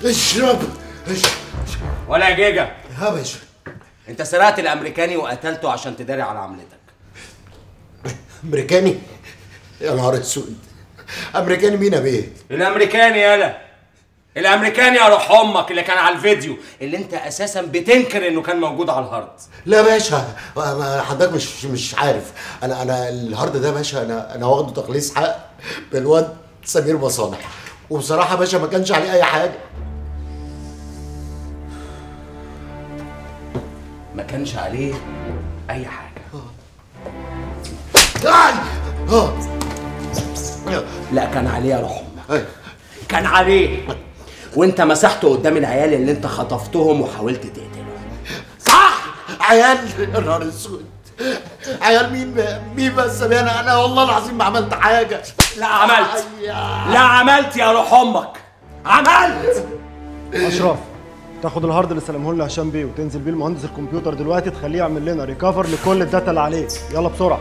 اشرب اشرب ولا يا جيجا يا باشا انت سرقت الامريكاني وقتلته عشان تداري على عملتك امريكاني يا نهار اسود امريكاني مين يا بيه الامريكاني يالا الامريكاني يا روح امك اللي كان على الفيديو اللي انت اساسا بتنكر انه كان موجود على الهارد لا يا باشا ما- حضرتك مش مش عارف انا انا الهارد ده يا باشا انا انا واخده تخليص حق بالواد سمير مصالح وبصراحه يا باشا ما كانش عليه اي حاجه ما كانش عليه اي حاجه آي! اه لا كان عليه يا روح امك أي. كان عليه وانت مسحته قدام العيال اللي انت خطفتهم وحاولت تقتلهم صح عيال يا نهار اسود عيال مين ب- مين بس يا بيه؟ انا انا والله العظيم ما عملت حاجه لا عملت يا- لا عملت يا روح امك عملت اشرف تاخد الهارد اللي سلمه لنا هشام بيه وتنزل بيه المهندس الكمبيوتر دلوقتي تخليه يعمل لنا ريكفر لكل الداتا اللي عليه يلا بسرعه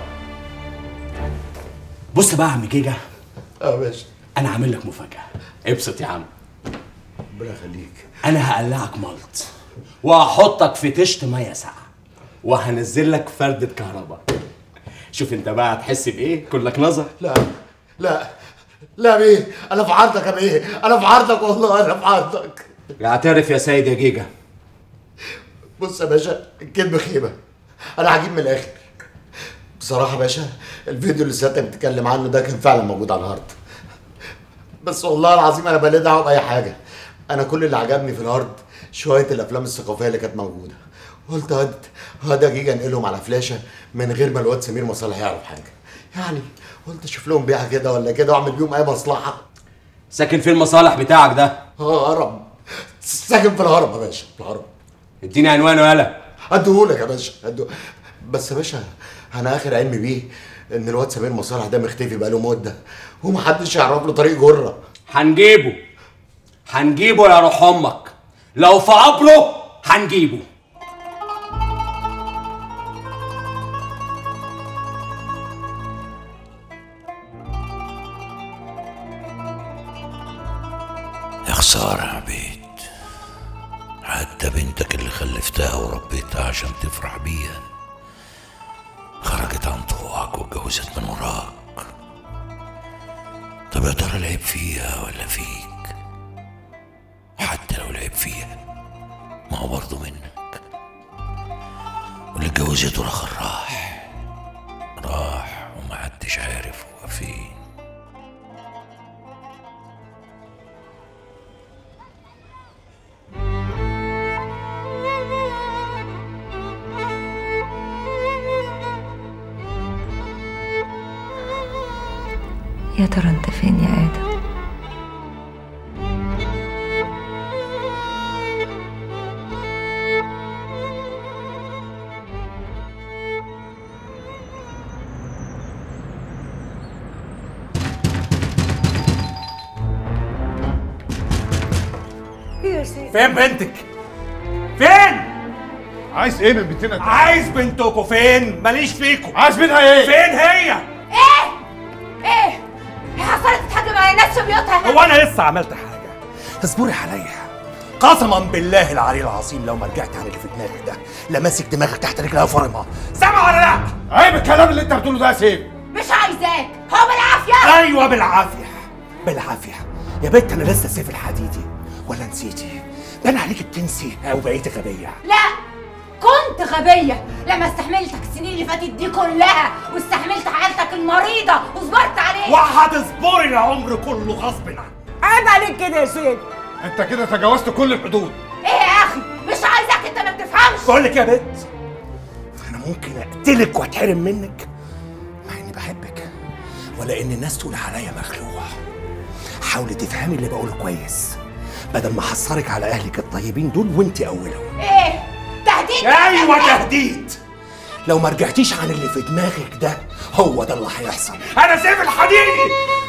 بص بقى يا عم جيجا اه يا باشا انا عامل لك مفاجاه ابسط يا عم ربنا يخليك انا هقلعك ملط وهحطك في طشت ميه ساقعه وهنزل لك فردة كهرباء شوف انت بقى هتحس بايه كلك نظر لا لا لا يا بيه انا في عرضك يا بيه انا في عرضك والله انا في عرضك اعترف يا سيد يا جيجا بص يا باشا الكذب خيبه انا هجيب من الاخر بصراحه يا باشا الفيديو اللي سيادتك بتتكلم عنه ده كان فعلا موجود على الهارد بس والله العظيم انا بلا دعوه باي حاجه انا كل اللي عجبني في الهارد شويه الافلام الثقافيه اللي كانت موجوده قلت هاد هاد يا جيجا انقلهم على فلاشه من غير ما الواد سمير مصالح يعرف حاجه يعني قلت اشوف لهم بيعه كده ولا كده واعمل بيهم اي مصلحه ساكن فين المصالح بتاعك ده اه هرم ساكن في الهرم يا باشا في الهرم اديني عنوانه يالا هديهولك يا باشا هديه بس يا باشا انا اخر علمي بيه ان الواد سمير مصالح ده مختفي بقاله مده ومحدش يعرف له طريق جره هنجيبه هنجيبه يا روح امك لو في قبره هنجيبه يا خسارة يا عبيد حتى بنتك اللي خلفتها وربيتها عشان تفرح بيها خرجت عن طوعك واتجوزت من وراك طب يا ترى العيب فيها ولا فيك حتى لو العيب فيها ما هو برضه منك واللي اتجوزته رخر راح راح ومحدش عارف هو فين يا ترى انت فين يا ادم فين بنتك فين عايز ايه من بنتنا دي؟ عايز بنتكم فين ماليش فيكم عايز منها ايه؟ فين هي ايه ايه هي حصلت تتحكم على نفس بيوتها هو انا لسه عملت حاجه اصبري عليا قسما بالله العلي العظيم لو ما رجعت عن اللي في دماغك ده لماسك دماغك تحت رجلها وفرمها سامع ولا لا عيب الكلام اللي انت بتقوله ده يا سيف مش عايزاك هو بالعافيه ايوه بالعافيه بالعافيه يا بنت انا لسه سيف الحديدي ولا نسيتي بان عليك بتنسي او بقيتي غبيه لا كنت غبية لما استحملتك السنين اللي فاتت دي كلها واستحملت حالتك المريضة وصبرت عليك وهتصبري العمر كله غصب عنك عيب عليك كده يا سيد انت كده تجاوزت كل الحدود ايه يا اخي مش عايزك انت ما بتفهمش بقول لك يا بنت انا ممكن اقتلك واتحرم منك مع اني بحبك ولا ان الناس تقول عليا مخلوع حاولي تفهمي اللي بقوله كويس بدل ما احصرك على اهلك الطيبين دول وانت اولهم ايه تهديد ايوه تهديد لو ما رجعتيش عن اللي في دماغك ده هو ده اللي هيحصل انا سيف الحديدي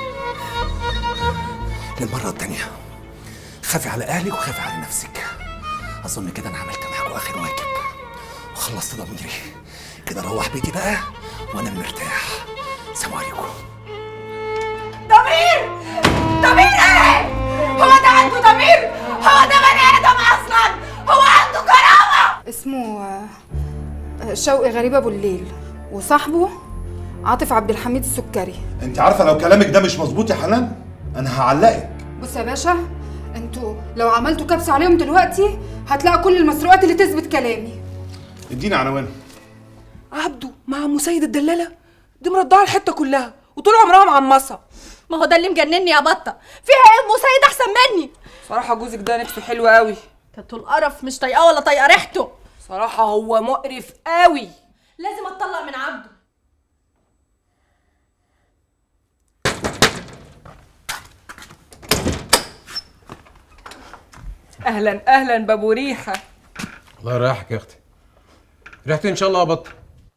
للمره التانيه خافي على اهلك وخافي على نفسك اظن كده انا عملت معاكوا اخر واجب وخلصت ضميري كده اروح بيتي بقى وانا مرتاح سلام عليكم ضمير ضمير ايه هو ده عنده ضمير هو ده بني ادم اصلا هو عنده كرامه اسمه آه، آه، شوقي غريب ابو الليل وصاحبه عاطف عبد الحميد السكري انت عارفه لو كلامك ده مش مظبوط يا حنان انا هعلقك بص يا باشا انتوا لو عملتوا كبسه عليهم دلوقتي هتلاقوا كل المسروقات اللي تثبت كلامي اديني عنوانها عبده مع ام سيد الدلاله دي مرضعه الحته كلها وطول عمرها معمصه ما هو ده اللي مجنني يا بطه فيها ايه ام سيد احسن مني صراحه جوزك ده نفسه حلو قوي كانت القرف مش طايقاه ولا طايقه ريحته صراحه هو مقرف قوي لازم اتطلق من عبده اهلا اهلا بابو ريحه الله يريحك يا اختي ريحتي ان شاء الله ابطل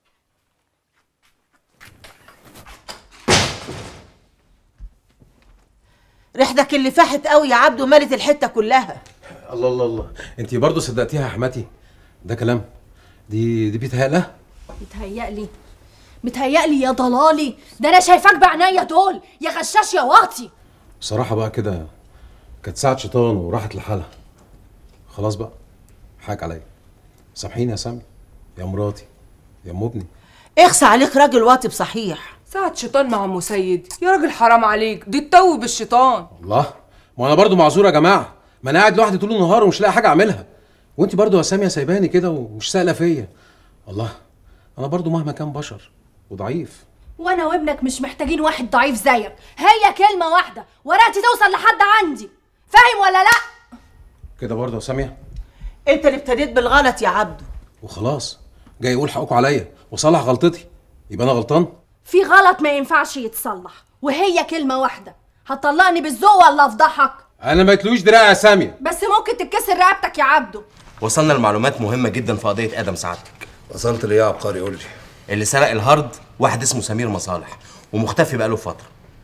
ريحتك اللي فاحت قوي يا عبده مالت الحته كلها الله الله الله انت برضه صدقتيها يا حماتي ده كلام دي دي بيتهيألها متهيألي متهيألي يا ضلالي ده انا شايفاك بعناية دول يا غشاش يا واطي بصراحه بقى كده كانت ساعه شيطان وراحت لحالها خلاص بقى حاج عليا سامحيني يا سامي يا مراتي يا ام ابني اخسى عليك راجل واطي بصحيح ساعة شيطان مع ام سيد يا راجل حرام عليك دي تتوب بالشيطان الله ما انا برضه معذور يا جماعه ما انا قاعد لوحدي طول النهار ومش لاقي حاجه اعملها وانت برضه يا ساميه سايباني كده ومش سائله فيا الله انا برضه مهما كان بشر وضعيف وانا وابنك مش محتاجين واحد ضعيف زيك هي كلمة واحدة ورقتي توصل لحد عندي فاهم ولا لا كده برضه يا ساميه انت اللي ابتديت بالغلط يا عبده وخلاص جاي يقول حقكم عليا وصلح غلطتي يبقى انا غلطان في غلط ما ينفعش يتصلح وهي كلمة واحدة هتطلقني بالذوق ولا افضحك انا ما يتلوش دراع يا ساميه بس ممكن تتكسر رقبتك يا عبده وصلنا لمعلومات مهمة جدا في قضية آدم سعادتك وصلت ليه يا عبقري قول لي اللي سرق الهارد واحد اسمه سمير مصالح ومختفي بقاله فترة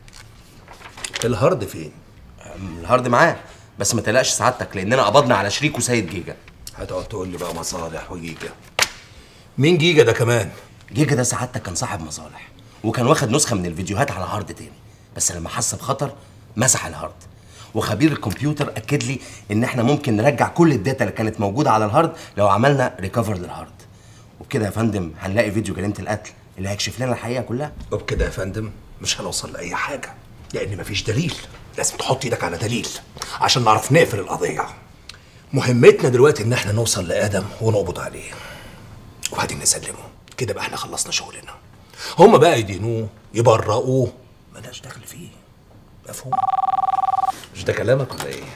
الهارد فين؟ الهارد معاه بس ما تقلقش سعادتك لأننا قبضنا على شريكه سيد جيجا هتقعد تقول لي بقى مصالح وجيجا مين جيجا ده كمان؟ جيجا ده سعادتك كان صاحب مصالح وكان واخد نسخة من الفيديوهات على هارد تاني بس لما حس بخطر مسح الهارد وخبير الكمبيوتر اكد لي ان احنا ممكن نرجع كل الداتا اللي كانت موجوده على الهارد لو عملنا ريكفر للهارد وبكده يا فندم هنلاقي فيديو جريمه القتل اللي هيكشف لنا الحقيقه كلها وبكده يا فندم مش هنوصل لاي حاجه لان مفيش دليل لازم تحط ايدك على دليل عشان نعرف نقفل القضيه مهمتنا دلوقتي ان احنا نوصل لادم ونقبض عليه وبعدين نسلمه كده بقى احنا خلصنا شغلنا هما بقى يدينوه يبرئوه ملهاش دخل فيه مفهوم مش ده كلامك ولا ايه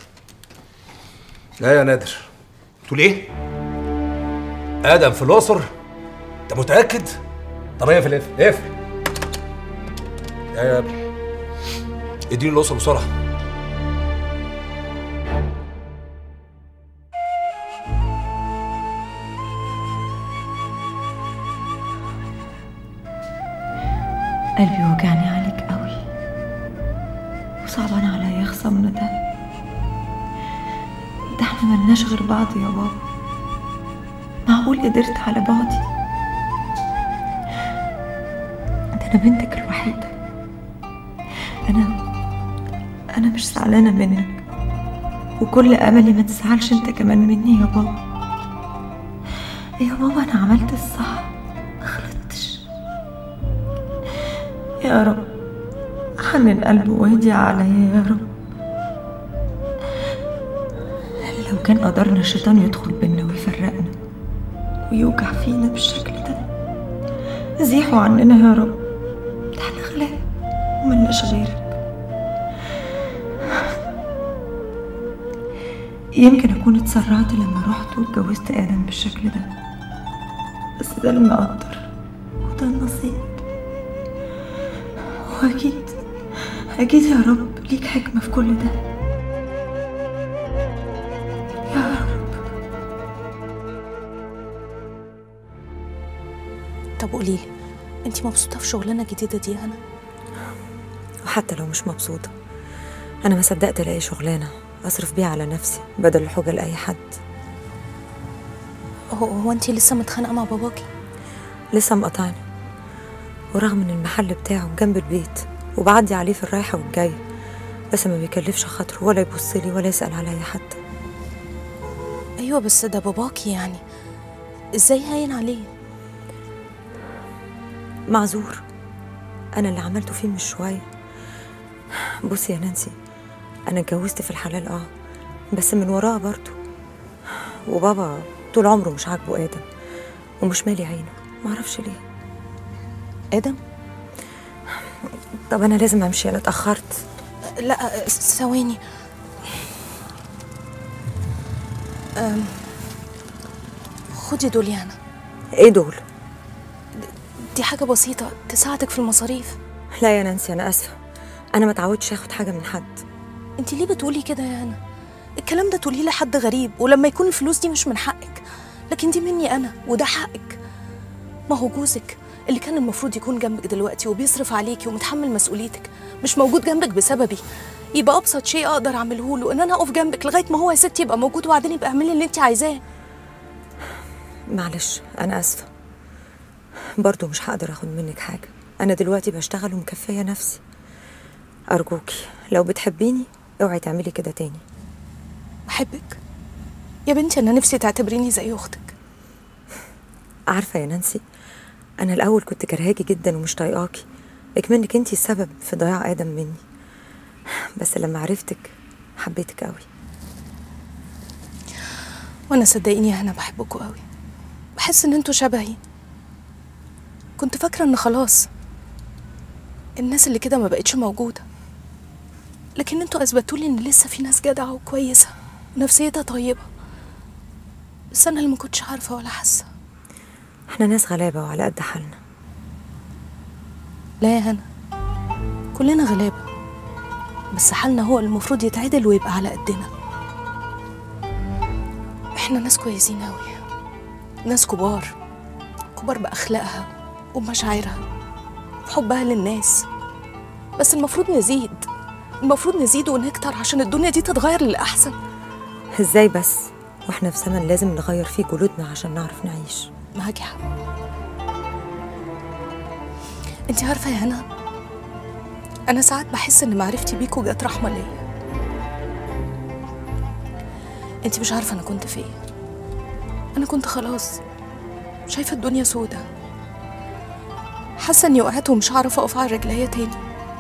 لا يا نادر تقول ايه ادم في الاقصر انت متاكد طب اقفل اقفل اقفل يا ابني اديني الاقصر بسرعه قلبي وجعني عليك قوي وصعبان عليا خصمنا ده ده احنا ملناش غير بعض يا بابا معقول قدرت على بعدي ده انا بنتك الوحيدة انا انا مش زعلانة منك وكل املي ما تزعلش انت كمان مني يا بابا يا بابا انا عملت الصح ما غلطتش يا رب حنن قلبه واهدي عليا يا رب لو كان قدرنا الشيطان يدخل بينا ويفرقنا ويوجع فينا بالشكل ده زيحوا عننا يا رب ده احنا غلاب وملناش غيرك يمكن اكون اتسرعت لما رحت واتجوزت ادم بالشكل ده بس ده اللي مقدر وده النصيب واكيد اكيد يا رب ليك حكمه في كل ده يا رب طب قولي لي انت مبسوطه في شغلانه الجديده دي انا وحتى لو مش مبسوطة أنا ما صدقت ألاقي شغلانة أصرف بيها على نفسي بدل الحجة لأي حد هو, هو انت لسه متخانقه مع باباكي لسه مقطعني ورغم إن المحل بتاعه جنب البيت وبعدي عليه في الرايحة والجاية بس ما بيكلفش خاطره ولا يبص لي ولا يسأل عليا حتى ايوه بس ده باباكي يعني ازاي هين عليه معذور انا اللي عملته فيه مش شويه بصي يا نانسي انا اتجوزت في الحلال اه بس من وراها برضه وبابا طول عمره مش عاجبه ادم ومش مالي عينه معرفش ليه ادم طب انا لازم امشي انا اتاخرت لا س- ثواني أم، خدي دول يا هنا ايه دول دي حاجة بسيطة تساعدك في المصاريف لا يا نانسي انا اسفه انا ما اتعودتش اخد حاجه من حد انت ليه بتقولي كده يا هنا الكلام ده تقوليه لحد غريب ولما يكون الفلوس دي مش من حقك لكن دي مني انا وده حقك ما هو جوزك اللي كان المفروض يكون جنبك دلوقتي وبيصرف عليكي ومتحمل مسؤوليتك مش موجود جنبك بسببي يبقى ابسط شيء اقدر اعمله له ان انا اقف جنبك لغايه ما هو يا ستي يبقى موجود وبعدين يبقى اعملي اللي انت عايزاه معلش انا اسفه برضو مش هقدر اخد منك حاجه انا دلوقتي بشتغل ومكفيه نفسي ارجوكي لو بتحبيني اوعي تعملي كده تاني بحبك يا بنتي انا نفسي تعتبريني زي اختك عارفه يا نانسي انا الاول كنت كرهاكي جدا ومش طايقاكي اكمنك انتي السبب في ضياع ادم مني بس لما عرفتك حبيتك قوي وانا صدقيني يا هنا بحبكوا قوي بحس ان انتوا شبهي كنت فاكره ان خلاص الناس اللي كده ما بقتش موجوده لكن انتوا اثبتوا لي ان لسه في ناس جدعه وكويسه ونفسيتها طيبه بس انا اللي ما كنتش عارفه ولا حاسه احنا ناس غلابه وعلى قد حالنا لا يا هنا كلنا غلابه بس حالنا هو المفروض يتعدل ويبقى على قدنا احنا ناس كويسين قوي ناس كبار كبار باخلاقها ومشاعرها وحبها للناس بس المفروض نزيد المفروض نزيد ونكتر عشان الدنيا دي تتغير للأحسن ازاي بس واحنا في زمن لازم نغير فيه جلودنا عشان نعرف نعيش معاكي حق انت عارفة يا هنا أنا ساعات بحس إن معرفتي بيكوا جت رحمة ليا انت مش عارفة أنا كنت فين أنا كنت خلاص شايفة الدنيا سودة حاسة إني وقعت ومش هعرف أقف على رجليا تاني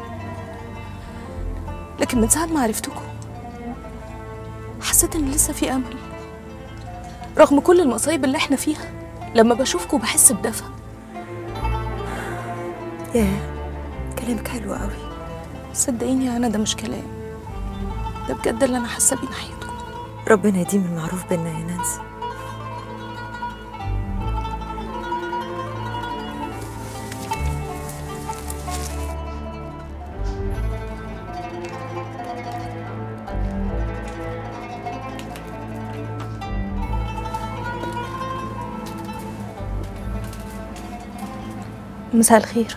لكن من ساعة ما عرفتكم حسيت إن لسه في أمل رغم كل المصايب اللي احنا فيها لما بشوفكوا بحس بدفى ياه كلامك حلو قوي صدقيني يا أنا ده مش كلام ده بجد اللي أنا حاسة بيه ناحيتكم ربنا يديم المعروف بينا يا نانسي مساء الخير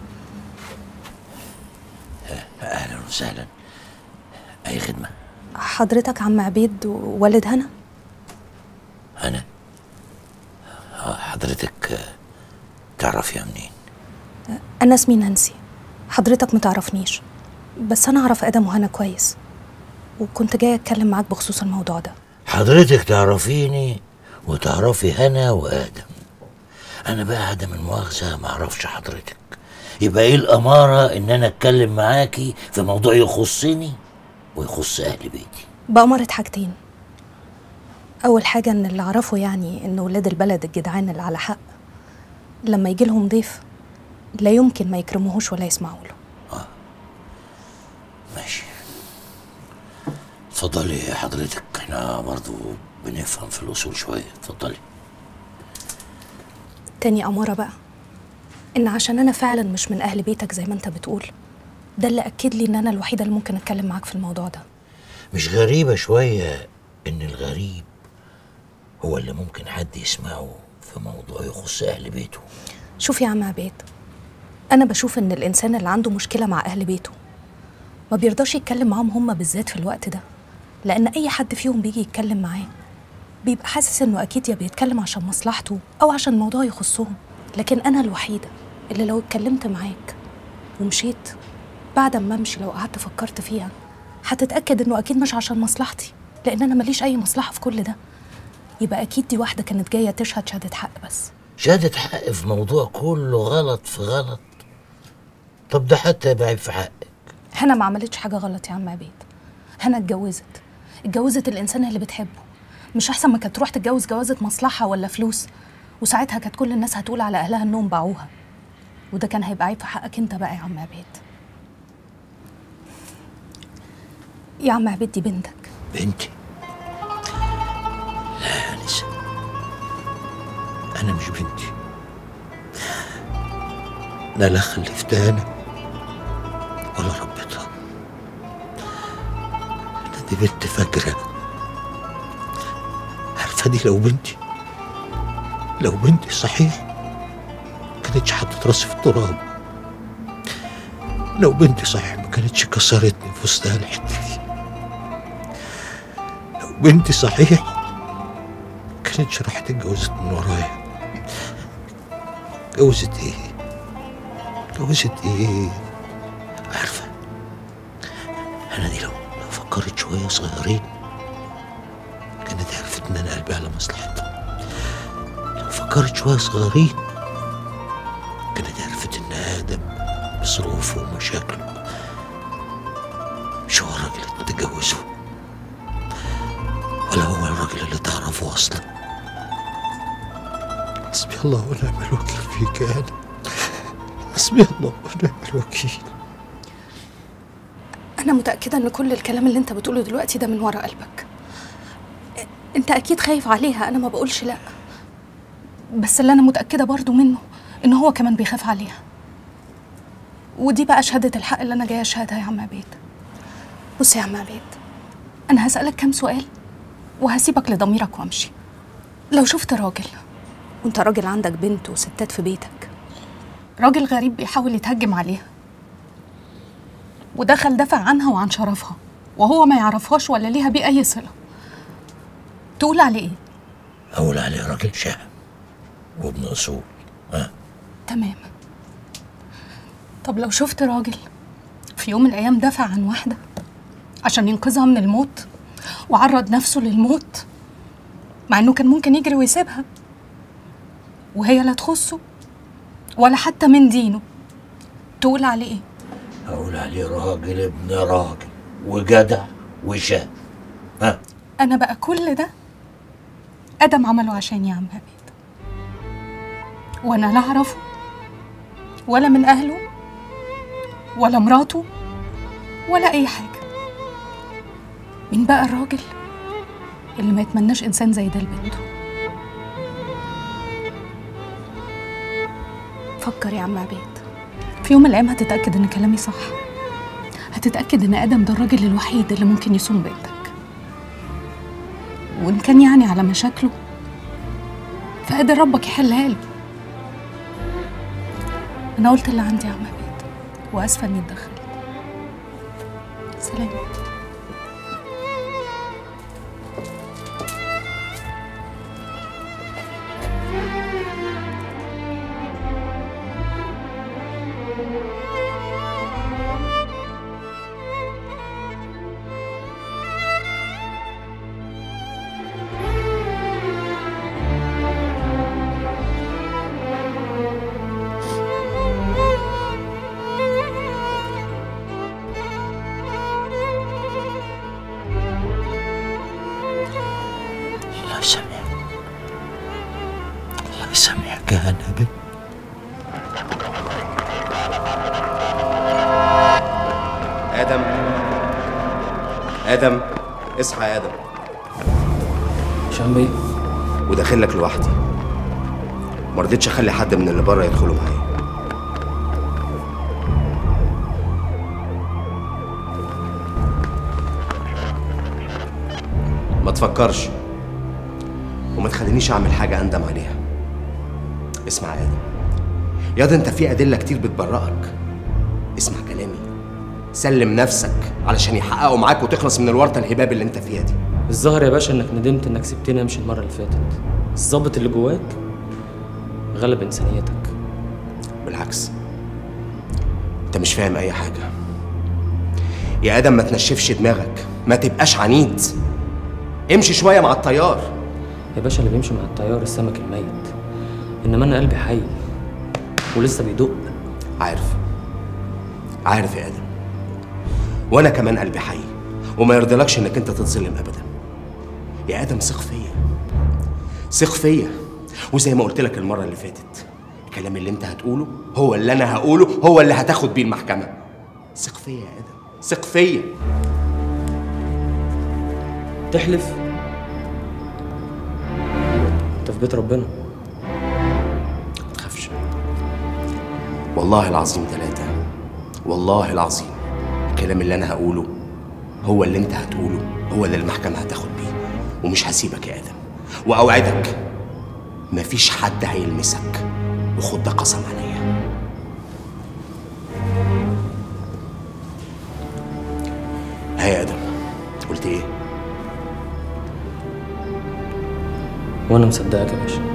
اهلا وسهلا اي خدمه حضرتك عم عبيد ووالد هنا انا آه، حضرتك آه، تعرفيها منين أنا اسمي نانسي حضرتك متعرفنيش بس أنا أعرف آدم وهنا كويس وكنت جاية أتكلم معاك بخصوص الموضوع ده حضرتك تعرفيني وتعرفي هنا وادم انا بقى عدم المؤاخذه ما اعرفش حضرتك يبقى ايه الاماره ان انا اتكلم معاكي في موضوع يخصني ويخص اهل بيتي بأمرة حاجتين أول حاجة إن اللي أعرفه يعني إن ولاد البلد الجدعان اللي على حق لما يجي لهم ضيف لا يمكن ما يكرموهوش ولا يسمعوا له ماشي اتفضلي يا حضرتك احنا برضو بنفهم في الاصول شويه اتفضلي تاني أمارة بقى إن عشان أنا فعلا مش من أهل بيتك زي ما أنت بتقول ده اللي أكد لي إن أنا الوحيدة اللي ممكن أتكلم معاك في الموضوع ده مش غريبه شويه ان الغريب هو اللي ممكن حد يسمعه في موضوع يخص اهل بيته شوف يا عم عبيد أنا بشوف إن الإنسان اللي عنده مشكلة مع أهل بيته ما بيرضاش يتكلم معاهم هما بالذات في الوقت ده لأن أي حد فيهم بيجي يتكلم معاه بيبقى حاسس إنه أكيد يا بيتكلم عشان مصلحته أو عشان موضوع يخصهم لكن أنا الوحيدة اللي لو اتكلمت معاك ومشيت بعد ما أمشي لو قعدت فكرت فيها هتتأكد إنه أكيد مش عشان مصلحتي لأن أنا ماليش أي مصلحة في كل ده يبقى اكيد دي واحده كانت جايه تشهد شهاده حق بس شهادة حق في موضوع كله غلط في غلط طب ده حتى يبقى عيب في حق هنا ما عملتش حاجه غلط يا عم عبيد هنا اتجوزت اتجوزت الانسان اللي بتحبه مش احسن ما كانت تروح تتجوز جوازه مصلحه ولا فلوس وساعتها كانت كل الناس هتقول على اهلها انهم باعوها وده كان هيبقى عيب في حقك انت بقى يا عم عبيد يا عم عبيد دي بنتك بنتي لا يا نسا أنا مش بنتي أنا لا خلفتها أنا ولا ربيتها أنا دي بنت فجرة عارفة دي لو بنتي لو بنتي صحيح كانتش حطت راسي في التراب لو بنتي صحيح ما كانتش كسرتني في وسطها الحتة دي لو بنتي صحيح كانتش راحت اتجوزت من ورايا اتجوزت ايه اتجوزت ايه عارفة انا دي لو لو فكرت شوية صغيرين كانت عرفت ان انا قلبي على مصلحتها لو فكرت شوية صغيرين كانت عرفت ان ادم بظروفه ومشاكله مش هو الراجل اللي تتجوزه ولا هو الراجل اللي تعرفه اصلا حسبي الله ونعم الوكيل فيك يا انا حسبي الله ونعم الوكيل انا متاكده ان كل الكلام اللي انت بتقوله دلوقتي ده من ورا قلبك انت اكيد خايف عليها انا ما بقولش لا بس اللي انا متاكده برضو منه ان هو كمان بيخاف عليها ودي بقى شهاده الحق اللي انا جايه اشهدها يا عم عبيد بص يا عم عبيد انا هسالك كام سؤال وهسيبك لضميرك وامشي لو شفت راجل وانت راجل عندك بنت وستات في بيتك راجل غريب بيحاول يتهجم عليها ودخل دافع عنها وعن شرفها وهو ما يعرفهاش ولا ليها بيه اي صله تقول عليه ايه اقول عليه راجل شهم وابن اصول ها تمام طب لو شفت راجل في يوم من الايام دافع عن واحده عشان ينقذها من الموت وعرض نفسه للموت مع انه كان ممكن يجري ويسيبها وهي لا تخصه ولا حتى من دينه تقول عليه ايه اقول عليه راجل ابن راجل وجدع وشهم ها انا بقى كل ده ادم عمله عشان يا عم عبيد وانا لا اعرفه ولا من اهله ولا مراته ولا اي حاجه مين بقى الراجل اللي ما يتمناش انسان زي ده لبنته فكر يا عم عبيد في يوم من الايام هتتاكد ان كلامي صح هتتاكد ان ادم ده الراجل الوحيد اللي ممكن يصون بنتك وان كان يعني على مشاكله فقادر ربك يحلها له انا قلت اللي عندي يا عم عبيد واسفه اني اتدخلت سلام الله يسامحك الله يسامحك يا نبي ادم ادم اصحى يا ادم هشام بيه وداخل لك لوحدي ما رضيتش اخلي حد من اللي بره يدخلوا معايا ما تفكرش وما تخلينيش اعمل حاجه اندم عليها اسمع يا ادم ياض انت في ادله كتير بتبرئك اسمع كلامي سلم نفسك علشان يحققوا معاك وتخلص من الورطه الهباب اللي انت فيها دي الظاهر يا باشا انك ندمت انك سبتني امشي المره اللي فاتت الظابط اللي جواك غلب انسانيتك بالعكس انت مش فاهم اي حاجه يا ادم ما تنشفش دماغك ما تبقاش عنيد امشي شويه مع التيار يا باشا اللي بيمشي مع التيار السمك الميت انما انا قلبي حي ولسه بيدق عارف عارف يا ادم وانا كمان قلبي حي وما يرضيلكش انك انت تتظلم ابدا يا ادم ثق فيا ثق فيا وزي ما قلت لك المره اللي فاتت الكلام اللي انت هتقوله هو اللي انا هقوله هو اللي هتاخد بيه المحكمه ثق فيا يا ادم ثق فيا تحلف انت في بيت ربنا ما تخافش والله العظيم ثلاثة والله العظيم الكلام اللي أنا هقوله هو اللي أنت هتقوله هو اللي المحكمة هتاخد بيه ومش هسيبك يا آدم وأوعدك مفيش حد هيلمسك وخد ده قسم عليا ها يا آدم قلت إيه؟ وانا مصدقك يا باشا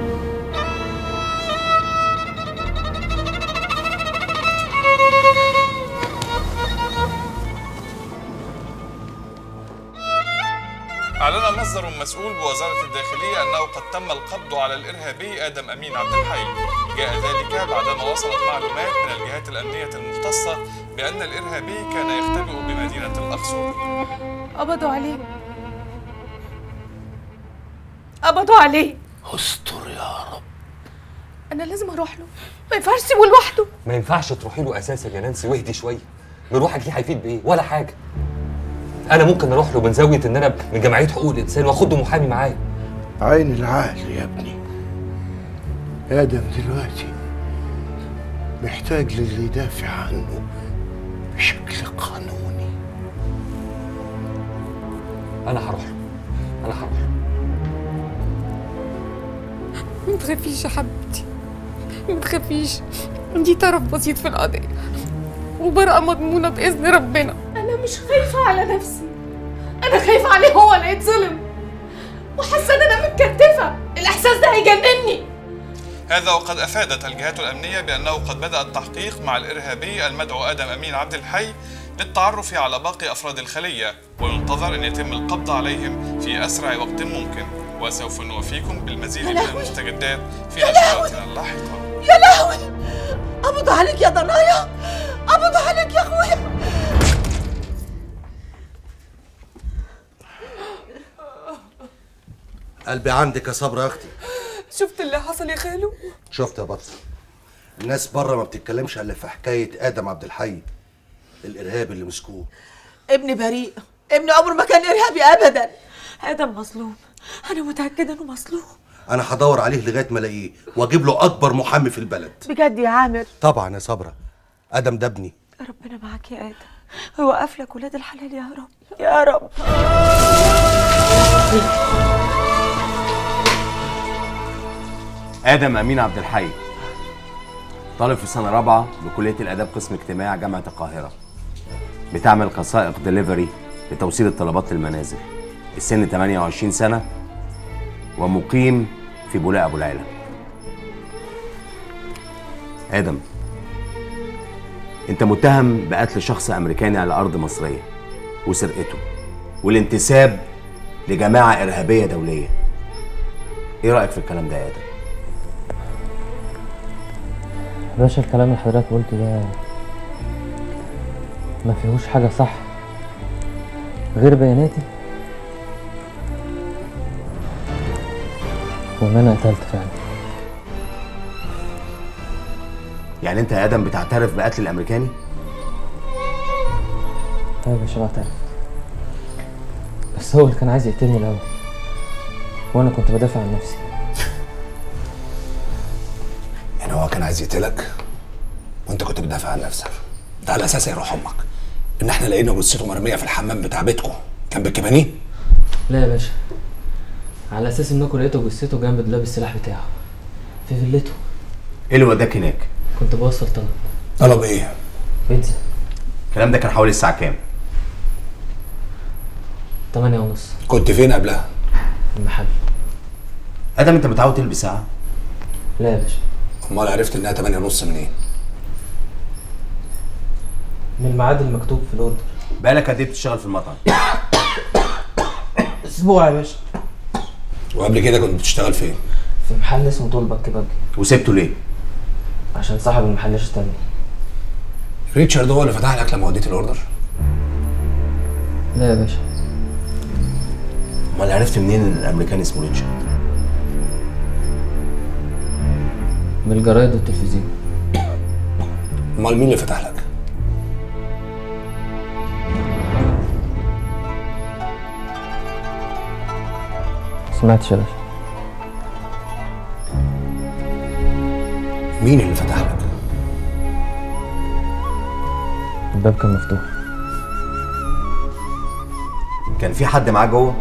أعلن مصدر مسؤول بوزارة الداخلية أنه قد تم القبض على الإرهابي آدم أمين عبد الحي جاء ذلك بعدما وصلت معلومات من الجهات الأمنية المختصة بأن الإرهابي كان يختبئ بمدينة الأقصر قبضوا عليه قبضوا عليه استر يا رب انا لازم اروح له ما ينفعش اسيبه لوحده ما ينفعش تروحي له اساسا يا نانسي واهدي شويه مروحك ليه هيفيد بايه ولا حاجه انا ممكن اروح له من زاويه ان انا من جمعيه حقوق الانسان واخده محامي معايا عين العقل يا ابني آدم دلوقتي محتاج للي يدافع عنه بشكل قانوني انا هروح له انا هروح له ما تخافيش يا حبيبتي ما تخافيش دي طرف بسيط في القضية وبراءة مضمونة بإذن ربنا انا مش خايفه على نفسي انا خايفه عليه هو اللي يتظلم وحاسه ان انا متكتفه الاحساس ده هيجنني هذا وقد أفادت الجهات الأمنية بأنه قد بدأ التحقيق مع الإرهابي المدعو آدم أمين عبد الحي للتعرف على باقي أفراد الخلية وينتظر أن يتم القبض عليهم في أسرع وقت ممكن وسوف نوفيكم بالمزيد يا من لهوي. المستجدات في يا لهوي. نشراتنا اللاحقة يا لهوي قبضوا عليك يا ضنايا قبضوا عليك يا اخويا قلبي عندك يا صبرا يا اختي شفت اللي حصل يا خالو شفت يا بطل الناس بره ما بتتكلمش الا في حكايه ادم عبد الحي الارهابي اللي مسكوه ابني بريء ابني عمره ما كان ارهابي ابدا ادم مظلوم انا متاكده انه مظلوم انا هدور عليه لغايه ما الاقيه واجيب له اكبر محامي في البلد بجد يا عامر طبعا يا صبرا ادم ده ابني ربنا معاك يا ادم ويوقف لك ولاد الحلال يا رب يا رب آدم أمين عبد الحي طالب في سنة رابعة بكلية الآداب قسم اجتماع جامعة القاهرة بتعمل قصائق دليفري لتوصيل الطلبات للمنازل السن 28 سنة ومقيم في بولاق أبو العلا آدم أنت متهم بقتل شخص أمريكاني على أرض مصرية وسرقته والانتساب لجماعة إرهابية دولية إيه رأيك في الكلام ده يا آدم؟ باشا الكلام اللي حضرتك قلته ده ما فيهوش حاجة صح غير بياناتي وان انا قتلت فعلا يعني انت يا ادم بتعترف بقتل الامريكاني ايوه يا باشا بعترف بس هو اللي كان عايز يقتلني الاول وانا كنت بدافع عن نفسي يعني هو كان عايز يقتلك وانت كنت بتدافع عن نفسك ده على اساس يا روح امك ان احنا لقينا جثته مرميه في الحمام بتاع بيتكم كان بالكبانيه لا يا باشا على اساس انكم لقيتوا جثته جنب دولاب السلاح بتاعه في فيلته ايه اللي وداك هناك كنت بوصل طلب طلب ايه بيتزا الكلام ده كان حوالي الساعه كام تمانية ونص كنت فين قبلها المحل ادم انت متعود تلبس ساعه لا يا باشا امال عرفت انها 8 ونص منين من الميعاد المكتوب في الاوردر بقالك قد ايه بتشتغل في المطعم اسبوع يا باشا وقبل كده كنت بتشتغل فين؟ في محل اسمه طلبة كبابجي وسبته ليه؟ عشان صاحب المحل شتمني ريتشارد هو اللي فتح لك لما وديت الاوردر لا يا باشا امال عرفت منين ان الامريكان اسمه ريتشارد؟ من الجرايد والتلفزيون امال مين اللي فتح لك؟ سمعتش يا باشا مين اللي فتح لك؟ الباب كان مفتوح كان في حد معاه جوه؟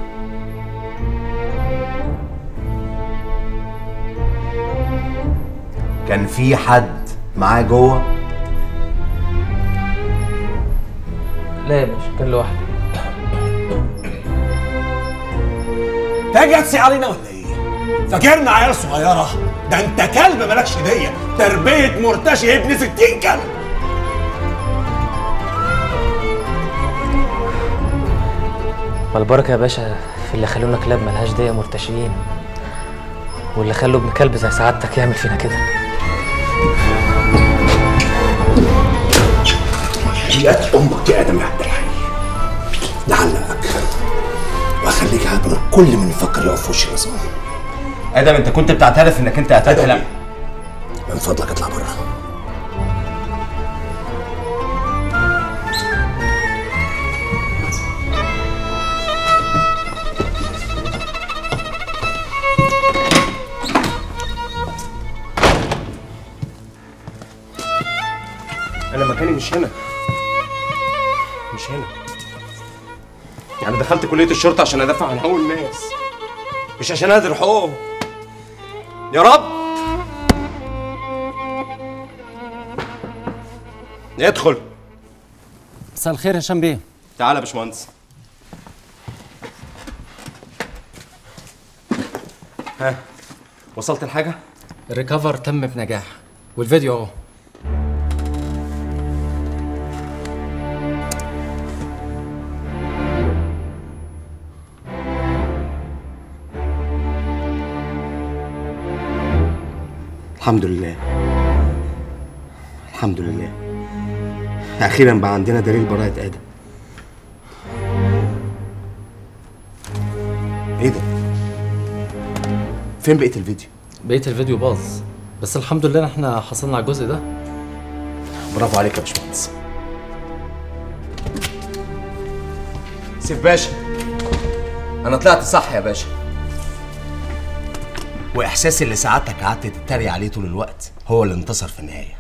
كان في حد معاه جوه؟ لا يا باشا كان لوحده تاجي تسي علينا ولا ايه؟ فاكرنا عيال صغيرة ده انت كلب مالكش دية تربية مرتشي ابن ستين كلب والبركة يا باشا في اللي خلونا كلاب ملهاش دية مرتشيين واللي خلوا ابن كلب زي سعادتك يعمل فينا كده حياة امك يا ادم يا عبد الحي لعلقك واخليك عبر كل من يفكر يقف في وش النظام ادم انت كنت بتعترف انك انت قتلت لا من فضلك اطلع بره انا مكاني مش هنا مش هنا يعني دخلت كلية الشرطة عشان ادافع عن حقوق الناس مش عشان اهدر حقوقهم يا رب ادخل مساء الخير يا هشام بيه تعالى يا باشمهندس ها وصلت الحاجة؟ الريكفر تم بنجاح والفيديو اهو الحمد لله الحمد لله اخيرا بقى عندنا دليل براءة ادم ايه ده فين بقيه الفيديو بقية الفيديو باظ بس الحمد لله إن احنا حصلنا على الجزء ده برافو عليك يا باشمهندس سيف باشا انا طلعت صح يا باشا واحساسي اللي سعادتك قعدت تتريق عليه طول الوقت هو اللي انتصر في النهايه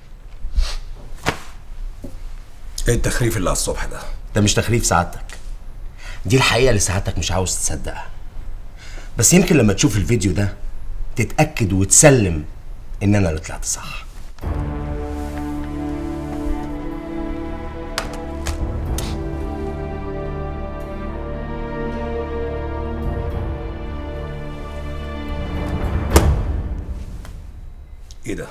ايه التخريف اللي على الصبح ده؟ ده مش تخريف سعادتك دي الحقيقه اللي سعادتك مش عاوز تصدقها بس يمكن لما تشوف الفيديو ده تتاكد وتسلم ان انا اللي طلعت صح ايه ده؟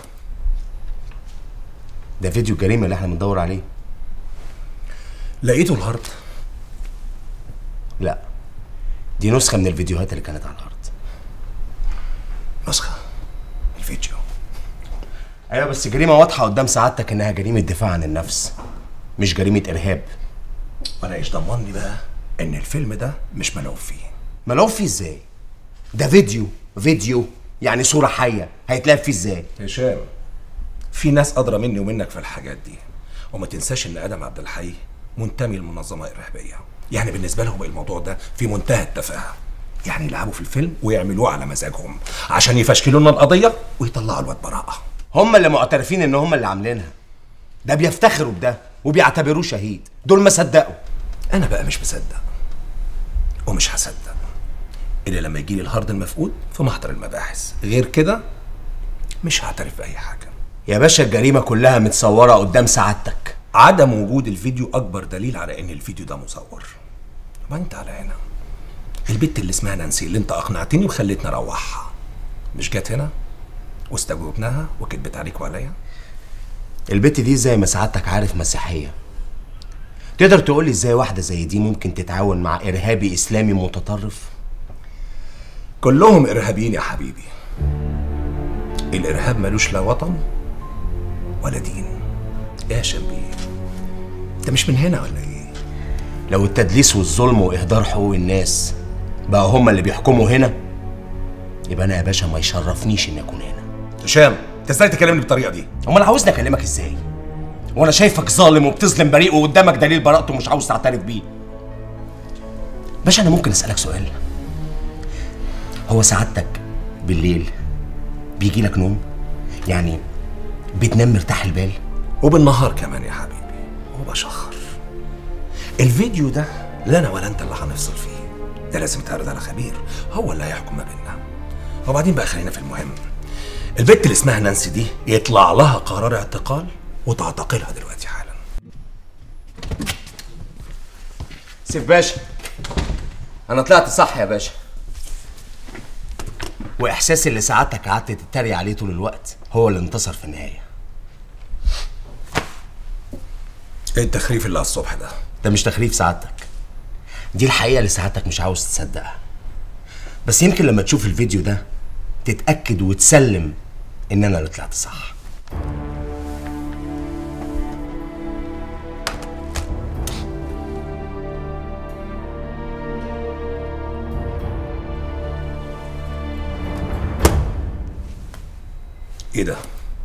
ده فيديو الجريمه اللي احنا بندور عليه لقيته الهارد لا دي نسخه من الفيديوهات اللي كانت على الارض نسخه الفيديو ايوه بس جريمه واضحه قدام سعادتك انها جريمه دفاع عن النفس مش جريمه ارهاب وانا ايش ضمني بقى ان الفيلم ده مش ملعوب فيه ملعوب فيه ازاي ده فيديو فيديو يعني صوره حيه هيتلعب فيه ازاي هشام في ناس ادرى مني ومنك في الحاجات دي وما تنساش ان ادم عبد الحي منتمي لمنظمه ارهابيه يعني بالنسبه لهم الموضوع ده في منتهى التفاهه يعني يلعبوا في الفيلم ويعملوه على مزاجهم عشان يفشكلوا لنا القضيه ويطلعوا الواد براءه هم اللي معترفين ان هم اللي عاملينها ده بيفتخروا بده وبيعتبروه شهيد دول ما صدقوا انا بقى مش مصدق ومش هصدق الا لما يجي لي الهارد المفقود في محضر المباحث غير كده مش هعترف باي حاجه يا باشا الجريمه كلها متصوره قدام سعادتك عدم وجود الفيديو اكبر دليل على ان الفيديو ده مصور ما انت على هنا البت اللي اسمها نانسي اللي انت اقنعتني وخليتني اروحها مش جت هنا واستجوبناها وكدبت عليك وعليا البت دي زي ما سعادتك عارف مسيحيه تقدر تقولي ازاي واحده زي دي ممكن تتعاون مع ارهابي اسلامي متطرف كلهم ارهابيين يا حبيبي الارهاب ملوش لا وطن ولا دين ايه يا شنبيه انت مش من هنا ولا ايه لو التدليس والظلم واهدار حقوق الناس بقى هما اللي بيحكموا هنا يبقى انا يا باشا ما يشرفنيش اني اكون هنا هشام انت ازاي تكلمني بالطريقه دي امال عاوزني اكلمك ازاي وانا شايفك ظالم وبتظلم بريء وقدامك دليل براءته ومش عاوز تعترف بيه باشا انا ممكن اسالك سؤال هو سعادتك بالليل بيجي لك نوم يعني بتنام مرتاح البال وبالنهار كمان يا حبيبي وبشخر الفيديو ده لا انا ولا انت اللي هنفصل فيه ده لازم يتعرض على خبير هو اللي هيحكم ما بيننا وبعدين بقى خلينا في المهم البت اللي اسمها نانسي دي يطلع لها قرار اعتقال وتعتقلها دلوقتي حالا سيف باشا انا طلعت صح يا باشا واحساسي اللي سعادتك قعدت تتريق عليه طول الوقت هو اللي انتصر في النهايه ايه التخريف اللي على الصبح ده ده مش تخريف سعادتك دي الحقيقه اللي سعادتك مش عاوز تصدقها بس يمكن لما تشوف الفيديو ده تتاكد وتسلم ان انا اللي طلعت صح ايه ده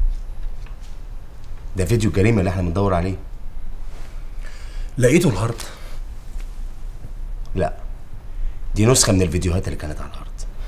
ده فيديو الجريمه اللي احنا بندور عليه لقيته الهارد لا دي نسخه من الفيديوهات اللي كانت على الارض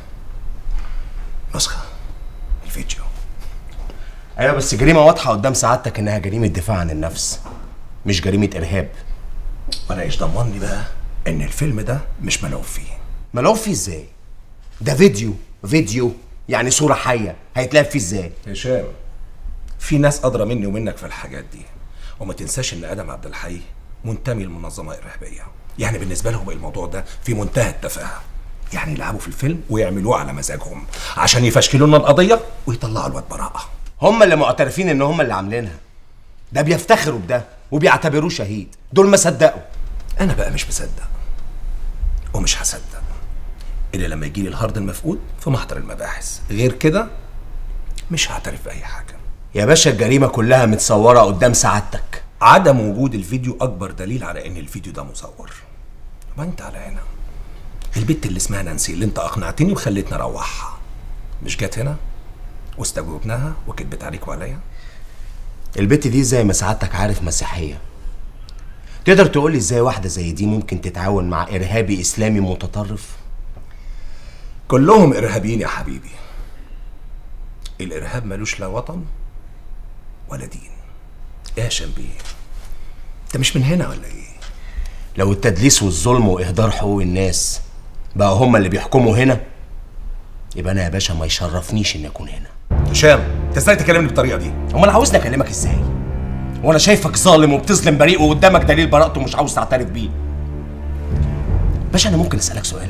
نسخه الفيديو ايوه بس جريمه واضحه قدام سعادتك انها جريمه دفاع عن النفس مش جريمه ارهاب وانا ايش ضمني بقى ان الفيلم ده مش ملعوب فيه ملعوب فيه ازاي ده فيديو فيديو يعني صوره حيه هيتلعب فيه ازاي هشام في ناس ادرى مني ومنك في الحاجات دي وما تنساش ان ادم عبد الحي منتمي لمنظمه ارهابيه يعني بالنسبه لهم الموضوع ده في منتهى التفاهه يعني يلعبوا في الفيلم ويعملوه على مزاجهم عشان يفشكلوا لنا القضيه ويطلعوا الواد براءه هم اللي معترفين ان هم اللي عاملينها ده بيفتخروا بده وبيعتبروه شهيد دول ما صدقوا انا بقى مش مصدق ومش هصدق الا لما يجي لي الهارد المفقود في محضر المباحث غير كده مش هعترف باي حاجه يا باشا الجريمه كلها متصوره قدام سعادتك عدم وجود الفيديو اكبر دليل على ان الفيديو ده مصور ما انت على هنا البت اللي اسمها نانسي اللي انت اقنعتني وخليتني اروحها مش جت هنا واستجوبناها وكدبت عليك وعليا البت دي زي ما سعادتك عارف مسيحيه تقدر تقولي ازاي واحده زي دي ممكن تتعاون مع ارهابي اسلامي متطرف كلهم ارهابيين يا حبيبي الارهاب ملوش لا وطن ولا دين ايه يا شنبيه انت مش من هنا ولا ايه لو التدليس والظلم واهدار حقوق الناس بقى هما اللي بيحكموا هنا يبقى انا يا باشا ما يشرفنيش اني اكون هنا هشام انت ازاي تكلمني بالطريقه دي امال عاوزني اكلمك ازاي وانا شايفك ظالم وبتظلم بريء وقدامك دليل براءته ومش عاوز تعترف بيه باشا انا ممكن اسالك سؤال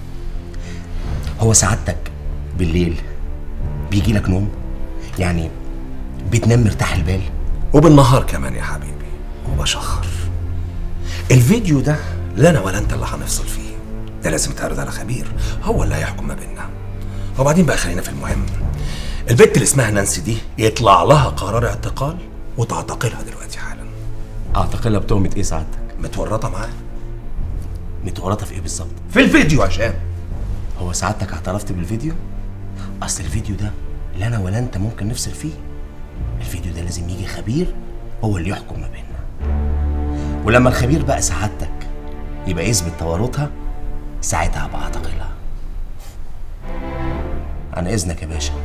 هو سعادتك بالليل بيجي لك نوم يعني بتنام مرتاح البال وبالنهار كمان يا حبيبي وبشخر الفيديو ده لا انا ولا انت اللي هنفصل فيه ده لازم يتعرض على خبير هو اللي هيحكم ما بيننا وبعدين بقى خلينا في المهم البت اللي اسمها نانسي دي يطلع لها قرار اعتقال وتعتقلها دلوقتي حالا اعتقلها بتهمه ايه سعادتك متورطه معاه متورطه في ايه بالظبط في الفيديو يا هشام هو سعادتك اعترفت بالفيديو اصل الفيديو ده لا انا ولا انت ممكن نفصل فيه الفيديو ده لازم يجي خبير هو اللي يحكم ما بيننا ولما الخبير بقى سعادتك يبقى يثبت تورطها ساعتها هبقى اعتقلها عن اذنك يا باشا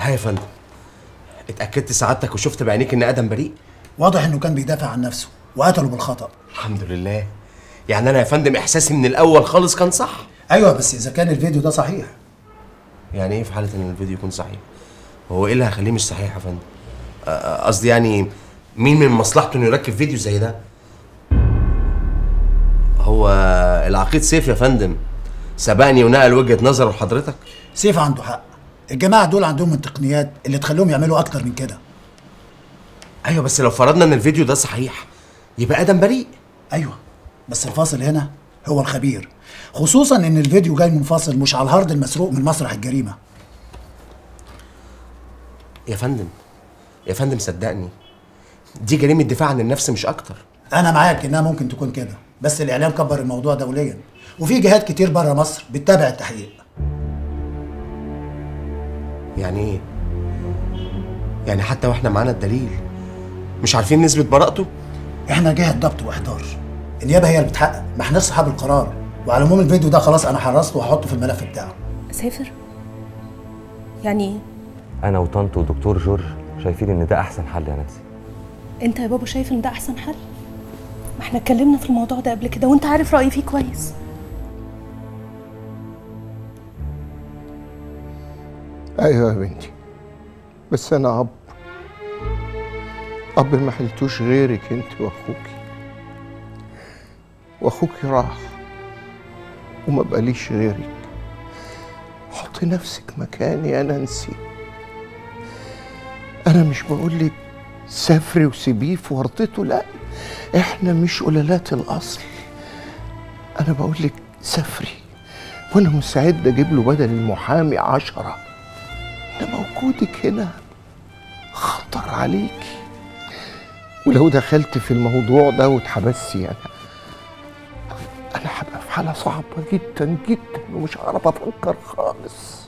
ها يا فندم اتاكدت سعادتك وشفت بعينيك ان ادم بريء واضح انه كان بيدافع عن نفسه وقتله بالخطا الحمد لله يعني انا يا فندم احساسي من الاول خالص كان صح ايوه بس اذا كان الفيديو ده صحيح يعني ايه في حاله ان الفيديو يكون صحيح هو ايه اللي هيخليه مش صحيح يا فندم آه، آه، قصدي يعني مين من مصلحته انه يركب فيديو زي ده هو العقيد سيف يا فندم سبقني ونقل وجهه نظره لحضرتك سيف عنده حق الجماعه دول عندهم التقنيات اللي تخليهم يعملوا اكتر من كده ايوه بس لو فرضنا ان الفيديو ده صحيح يبقى ادم بريء ايوه بس الفاصل هنا هو الخبير خصوصا ان الفيديو جاي منفصل مش على الهارد المسروق من مسرح الجريمه يا فندم يا فندم صدقني دي جريمه دفاع عن النفس مش اكتر انا معاك انها ممكن تكون كده بس الاعلام كبر الموضوع دوليا وفي جهات كتير بره مصر بتتابع التحقيق يعني ايه يعني حتى واحنا معانا الدليل مش عارفين نسبه براءته احنا جهه ضبط واحضار النيابه هي اللي بتحقق ما احناش صحاب القرار وعلى العموم الفيديو ده خلاص انا حرصته وهحطه في الملف بتاعه سافر يعني ايه انا وطنط ودكتور جورج شايفين ان ده احسن حل يا نانسي انت يا بابا شايف ان ده احسن حل ما احنا اتكلمنا في الموضوع ده قبل كده وانت عارف رايي فيه كويس ايوه يا بنتي بس انا اب اب ما حلتوش غيرك انت واخوكي واخوكي راح وما بقاليش غيرك حطي نفسك مكاني يا نانسي انا مش بقولك سافري وسيبيه في ورطته لا احنا مش قلالات الاصل انا بقولك سافري وانا مستعد اجيب له بدل المحامي عشرة انما وجودك هنا خطر عليكي ولو دخلت في الموضوع ده واتحبستي انا انا هبقى في حاله صعبه جدا جدا ومش هعرف افكر خالص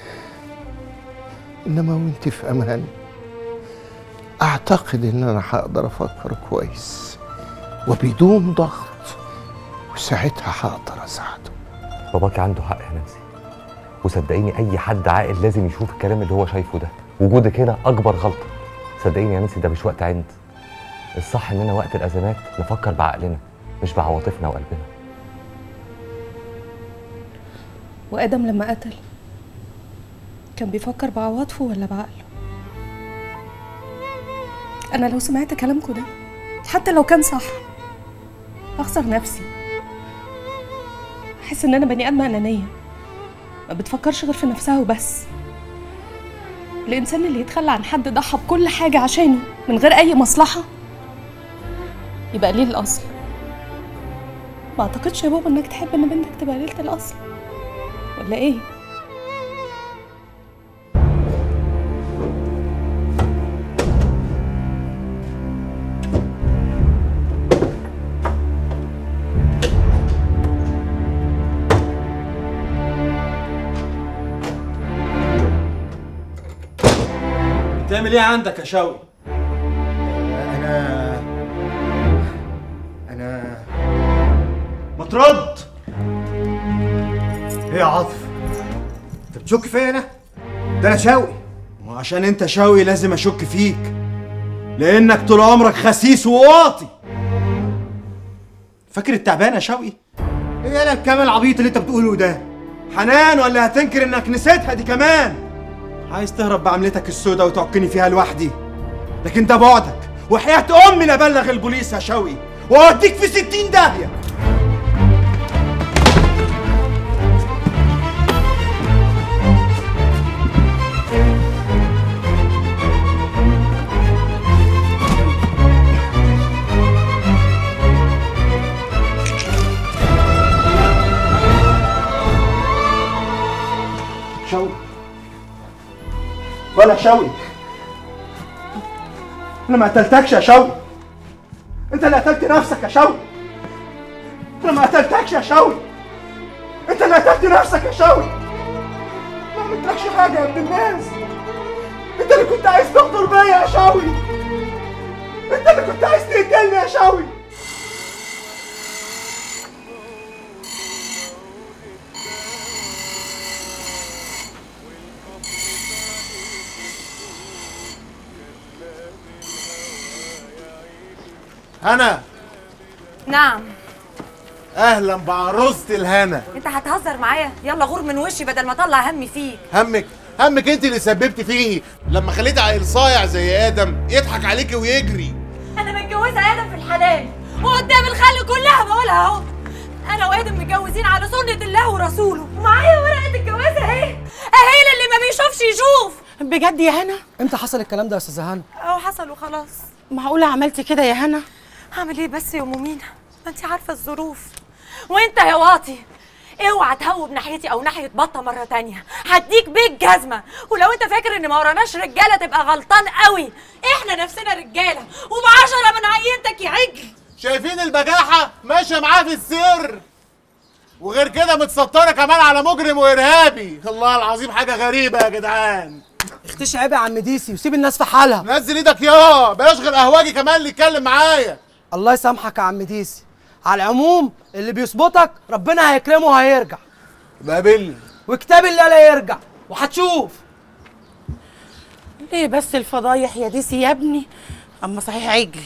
انما وانت في امان اعتقد ان انا هقدر افكر كويس وبدون ضغط وساعتها هقدر اساعده باباكي عنده حق يا نانسي وصدقيني اي حد عاقل لازم يشوف الكلام اللي هو شايفه ده وجودك هنا اكبر غلطه صدقيني يا نانسي ده مش وقت عند الصح اننا وقت الازمات نفكر بعقلنا مش بعواطفنا وقلبنا وادم لما قتل كان بيفكر بعواطفه ولا بعقله انا لو سمعت كلامكم ده حتى لو كان صح اخسر نفسي احس ان انا بني ادمه انانيه ما بتفكرش غير في نفسها وبس الانسان اللي يتخلى عن حد ضحى بكل حاجه عشانه من غير اي مصلحه يبقى قليل الاصل ما اعتقدش يا بابا انك تحب ان بنتك تبقى قليله الاصل ولا ايه بتعمل ايه عندك يا شوقي؟ انا انا ما ترد ايه يا عاطف انت بتشك فيا انا ده انا شوقي وعشان انت شوقي لازم اشك فيك لانك طول عمرك خسيس وواطي فاكر التعبان يا شوقي ايه انا الكلام العبيط اللي انت بتقوله ده حنان ولا هتنكر انك نسيتها دي كمان عايز تهرب بعملتك السودا وتعكني فيها لوحدي لكن ده بعدك وحياة امي لابلغ البوليس يا شوقي واوديك في ستين داهية شوقي ولا شوقي انا ما قتلتكش يا شوقي انت اللي قتلت نفسك يا شوقي انا ما قتلتكش يا شوقي انت اللي قتلت نفسك يا شوقي ما عملتلكش حاجه يا ابن الناس انت اللي كنت عايز تغدر بيا يا شوقي انت اللي كنت عايز تقتلني يا شوقي هنا نعم اهلا بعروسة الهنا انت هتهزر معايا يلا غور من وشي بدل ما اطلع همي فيه همك همك انت اللي سببت فيه لما خليت عيل صايع زي ادم يضحك عليكي ويجري انا متجوزه ادم في الحلال وقدام الخلق كلها بقولها اهو انا وادم متجوزين على سنه الله ورسوله ومعايا ورقه الجواز اهي اهي اللي ما بيشوفش يشوف بجد يا هنا امتى حصل الكلام ده يا استاذه هنا اهو حصل وخلاص معقوله عملتي كده يا هنا هعمل ايه بس يا ام مينا ما انت عارفه الظروف وانت يا واطي اوعى تهوب ناحيتي او ناحيه بطه مره تانية هديك بيك جزمه ولو انت فاكر ان ما وراناش رجاله تبقى غلطان قوي احنا نفسنا رجاله وبعشرة من عينتك يا عجل شايفين البجاحة ماشية معاه في السر وغير كده متسترة كمان على مجرم وإرهابي الله العظيم حاجة غريبة يا جدعان اختشي عيب يا عم ديسي وسيب الناس في حالها نزل ايدك يا بلاش غير قهواجي كمان اللي يتكلم معايا الله يسامحك يا عم ديسي على العموم اللي بيظبطك ربنا هيكرمه وهيرجع بقابلني وكتاب الله لا يرجع وهتشوف ليه بس الفضايح يا ديسي يا ابني اما صحيح عجل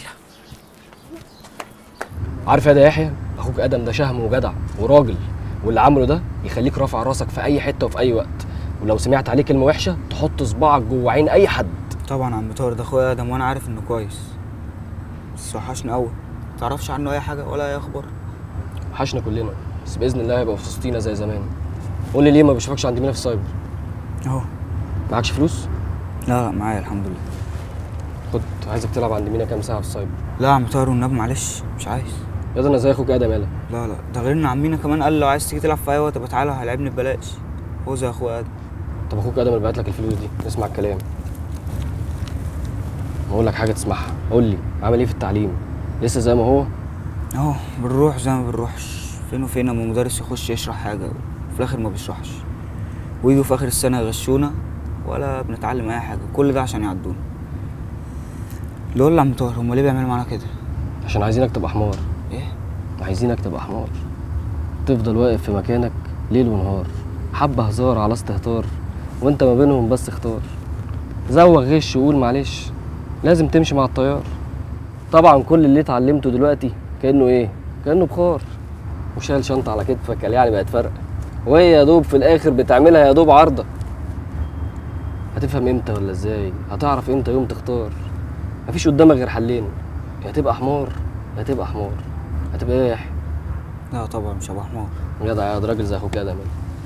عارف يا ده يحيى اخوك ادم ده شهم وجدع وراجل واللي عمله ده يخليك رافع راسك في اي حته وفي اي وقت ولو سمعت عليه كلمه وحشه تحط صباعك جوه عين اي حد طبعا عم طارق ده اخويا ادم وانا عارف انه كويس بس وحشني قوي تعرفش عنه اي حاجه ولا اي اخبار وحشنا كلنا بس باذن الله هيبقى في وسطينا زي زمان قول لي ليه ما بشوفكش عند مينا في السايبر اهو معكش فلوس لا لا معايا الحمد لله خد عايزك تلعب عند مينا كام ساعه في السايبر لا يا عم طارق والنبي معلش مش عايز يا ده انا زي اخوك ادم يالا لا لا ده غير ان عمينا كمان قال لو عايز تيجي تلعب في اي وقت يبقى تعالى هيلعبني ببلاش هو زي اخويا ادم طب اخوك ادم اللي بعت لك الفلوس دي اسمع الكلام اقول لك حاجه تسمعها قول لي عامل ايه في التعليم لسه زي ما هو اهو بنروح زي ما بنروحش فين وفين اما مدرس يخش يشرح حاجه وفي الاخر ما بيشرحش ويجوا في اخر السنه يغشونا ولا بنتعلم اي حاجه كل ده عشان يعدونا اللي يقول لي عم طاهر هم ليه بيعملوا معانا كده عشان عايزينك تبقى حمار ايه عايزينك تبقى حمار تفضل واقف في مكانك ليل ونهار حبة هزار على استهتار وانت ما بينهم بس اختار زوغ غش وقول معلش لازم تمشي مع التيار طبعا كل اللي اتعلمته دلوقتي كانه ايه كانه بخار وشايل شنطه على كتفك قال يعني بقت فرقه وهي يا دوب في الاخر بتعملها يا دوب عارضه هتفهم امتى ولا ازاي هتعرف امتى يوم تختار مفيش قدامك غير حلين يا تبقى حمار يا تبقى حمار هتبقى ايه يا يحيى لا طبعا مش هبقى حمار جدع يا راجل زي اخوك ادم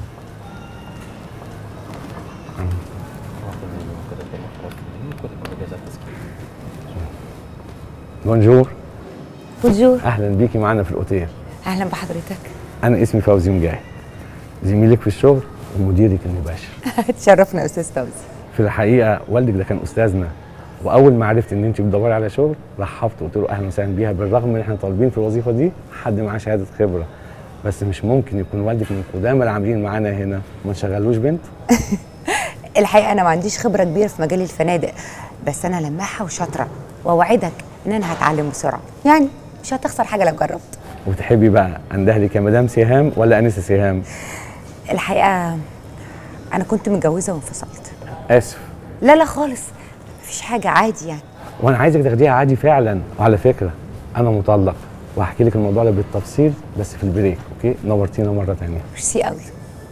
بونجور بونجور اهلا بيكي معانا في الاوتيل اهلا بحضرتك انا اسمي فوزي مجاهد زميلك في الشغل ومديرك المباشر تشرفنا يا استاذ فوزي في الحقيقه والدك ده كان استاذنا واول ما عرفت ان انت بتدوري على شغل رحبت وقلت له اهلا وسهلا بيها بالرغم ان احنا طالبين في الوظيفه دي حد معاه شهاده خبره بس مش ممكن يكون والدك من قدامى العاملين معانا هنا ما نشغلوش بنت الحقيقه انا ما عنديش خبره كبيره في مجال الفنادق بس انا لماحه وشاطره واوعدك ان انا هتعلم بسرعه يعني مش هتخسر حاجه لو جربت وتحبي بقى اندهلك يا مدام سهام ولا انسه سهام الحقيقه انا كنت متجوزه وانفصلت اسف لا لا خالص مفيش حاجه عادي يعني وانا عايزك تاخديها عادي فعلا وعلى فكره انا مطلق وهحكي لك الموضوع ده بالتفصيل بس في البريك اوكي نورتينا مره ثانيه ميرسي قوي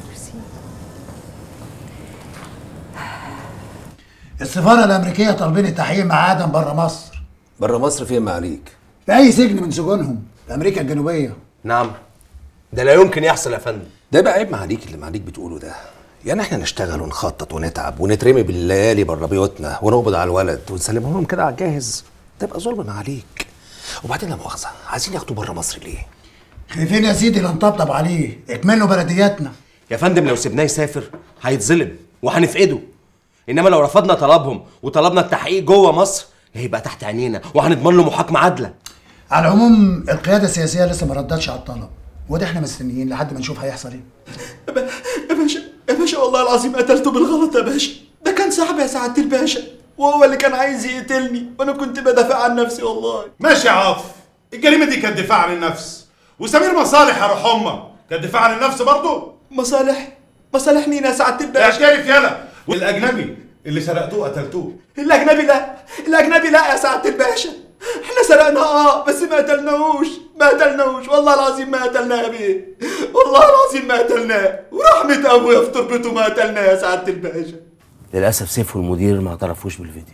السفاره الامريكيه طالبين التحقيق مع ادم بره مصر بره مصر فين معاليك في اي سجن من سجونهم في امريكا الجنوبيه نعم ده لا يمكن يحصل يا فندم ده بقى عيب معاليك اللي معاليك بتقوله ده يعني احنا نشتغل ونخطط ونتعب ونترمي بالليالي بره بيوتنا ونقبض على الولد ونسلمهم لهم كده على الجاهز ده يبقى ظلم معاليك وبعدين لا مؤاخذه عايزين ياخدوا بره مصر ليه؟ خايفين يا سيدي لا نطبطب عليه اكملوا بلدياتنا يا فندم لو سيبناه يسافر هيتظلم وهنفقده انما لو رفضنا طلبهم وطلبنا التحقيق جوه مصر هيبقى تحت عينينا وهنضمن له محاكمه عادله على العموم القياده السياسيه لسه ما ردتش على الطلب وده احنا مستنيين لحد ما نشوف هيحصل ايه يا باشا يا باشا والله العظيم قتلته بالغلط يا باشا ده كان صاحبي يا سعاده الباشا وهو اللي كان عايز يقتلني وانا كنت بدافع عن نفسي والله ماشي يا عاطف الجريمه دي كانت دفاع عن النفس وسمير مصالح يا روح امك كانت دفاع عن النفس برضه مصالح مصالح مين يا سعاده الباشا اعترف يلا والاجنبي اللي سرقتوه قتلتوه الاجنبي لا الاجنبي لا يا سعاده الباشا احنا سرقنا اه بس ما قتلناهوش ما قتلناهوش والله العظيم ما قتلناه يا بيه والله العظيم ما قتلناه ورحمة ابويا في تربته ما قتلناه يا سعادة الباشا للاسف سيف والمدير ما اعترفوش بالفيديو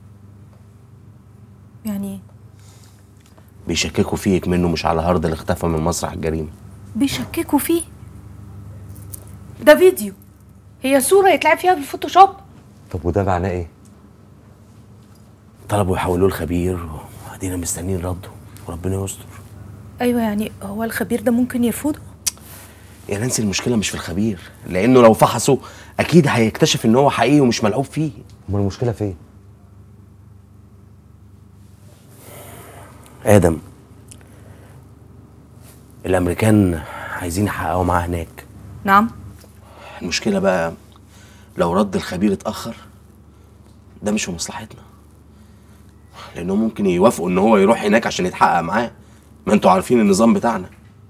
يعني ايه بيشككوا فيك منه مش على هارد اللي اختفى من مسرح الجريمه بيشككوا فيه ده فيديو هي صورة يتلعب فيها بالفوتوشوب طب وده معناه ايه؟ طلبوا يحولوه لخبير وادينا مستنيين رده وربنا يستر ايوه يعني هو الخبير ده ممكن يرفضه يا نانسي المشكله مش في الخبير لانه لو فحصوا اكيد هيكتشف ان هو حقيقي ومش ملعوب فيه امال المشكله فين؟ ادم الامريكان عايزين يحققوا معاه هناك نعم المشكله بقى لو رد الخبير اتاخر ده مش في مصلحتنا لانهم ممكن يوافقوا ان هو يروح هناك عشان يتحقق معاه ما انتوا عارفين النظام بتاعنا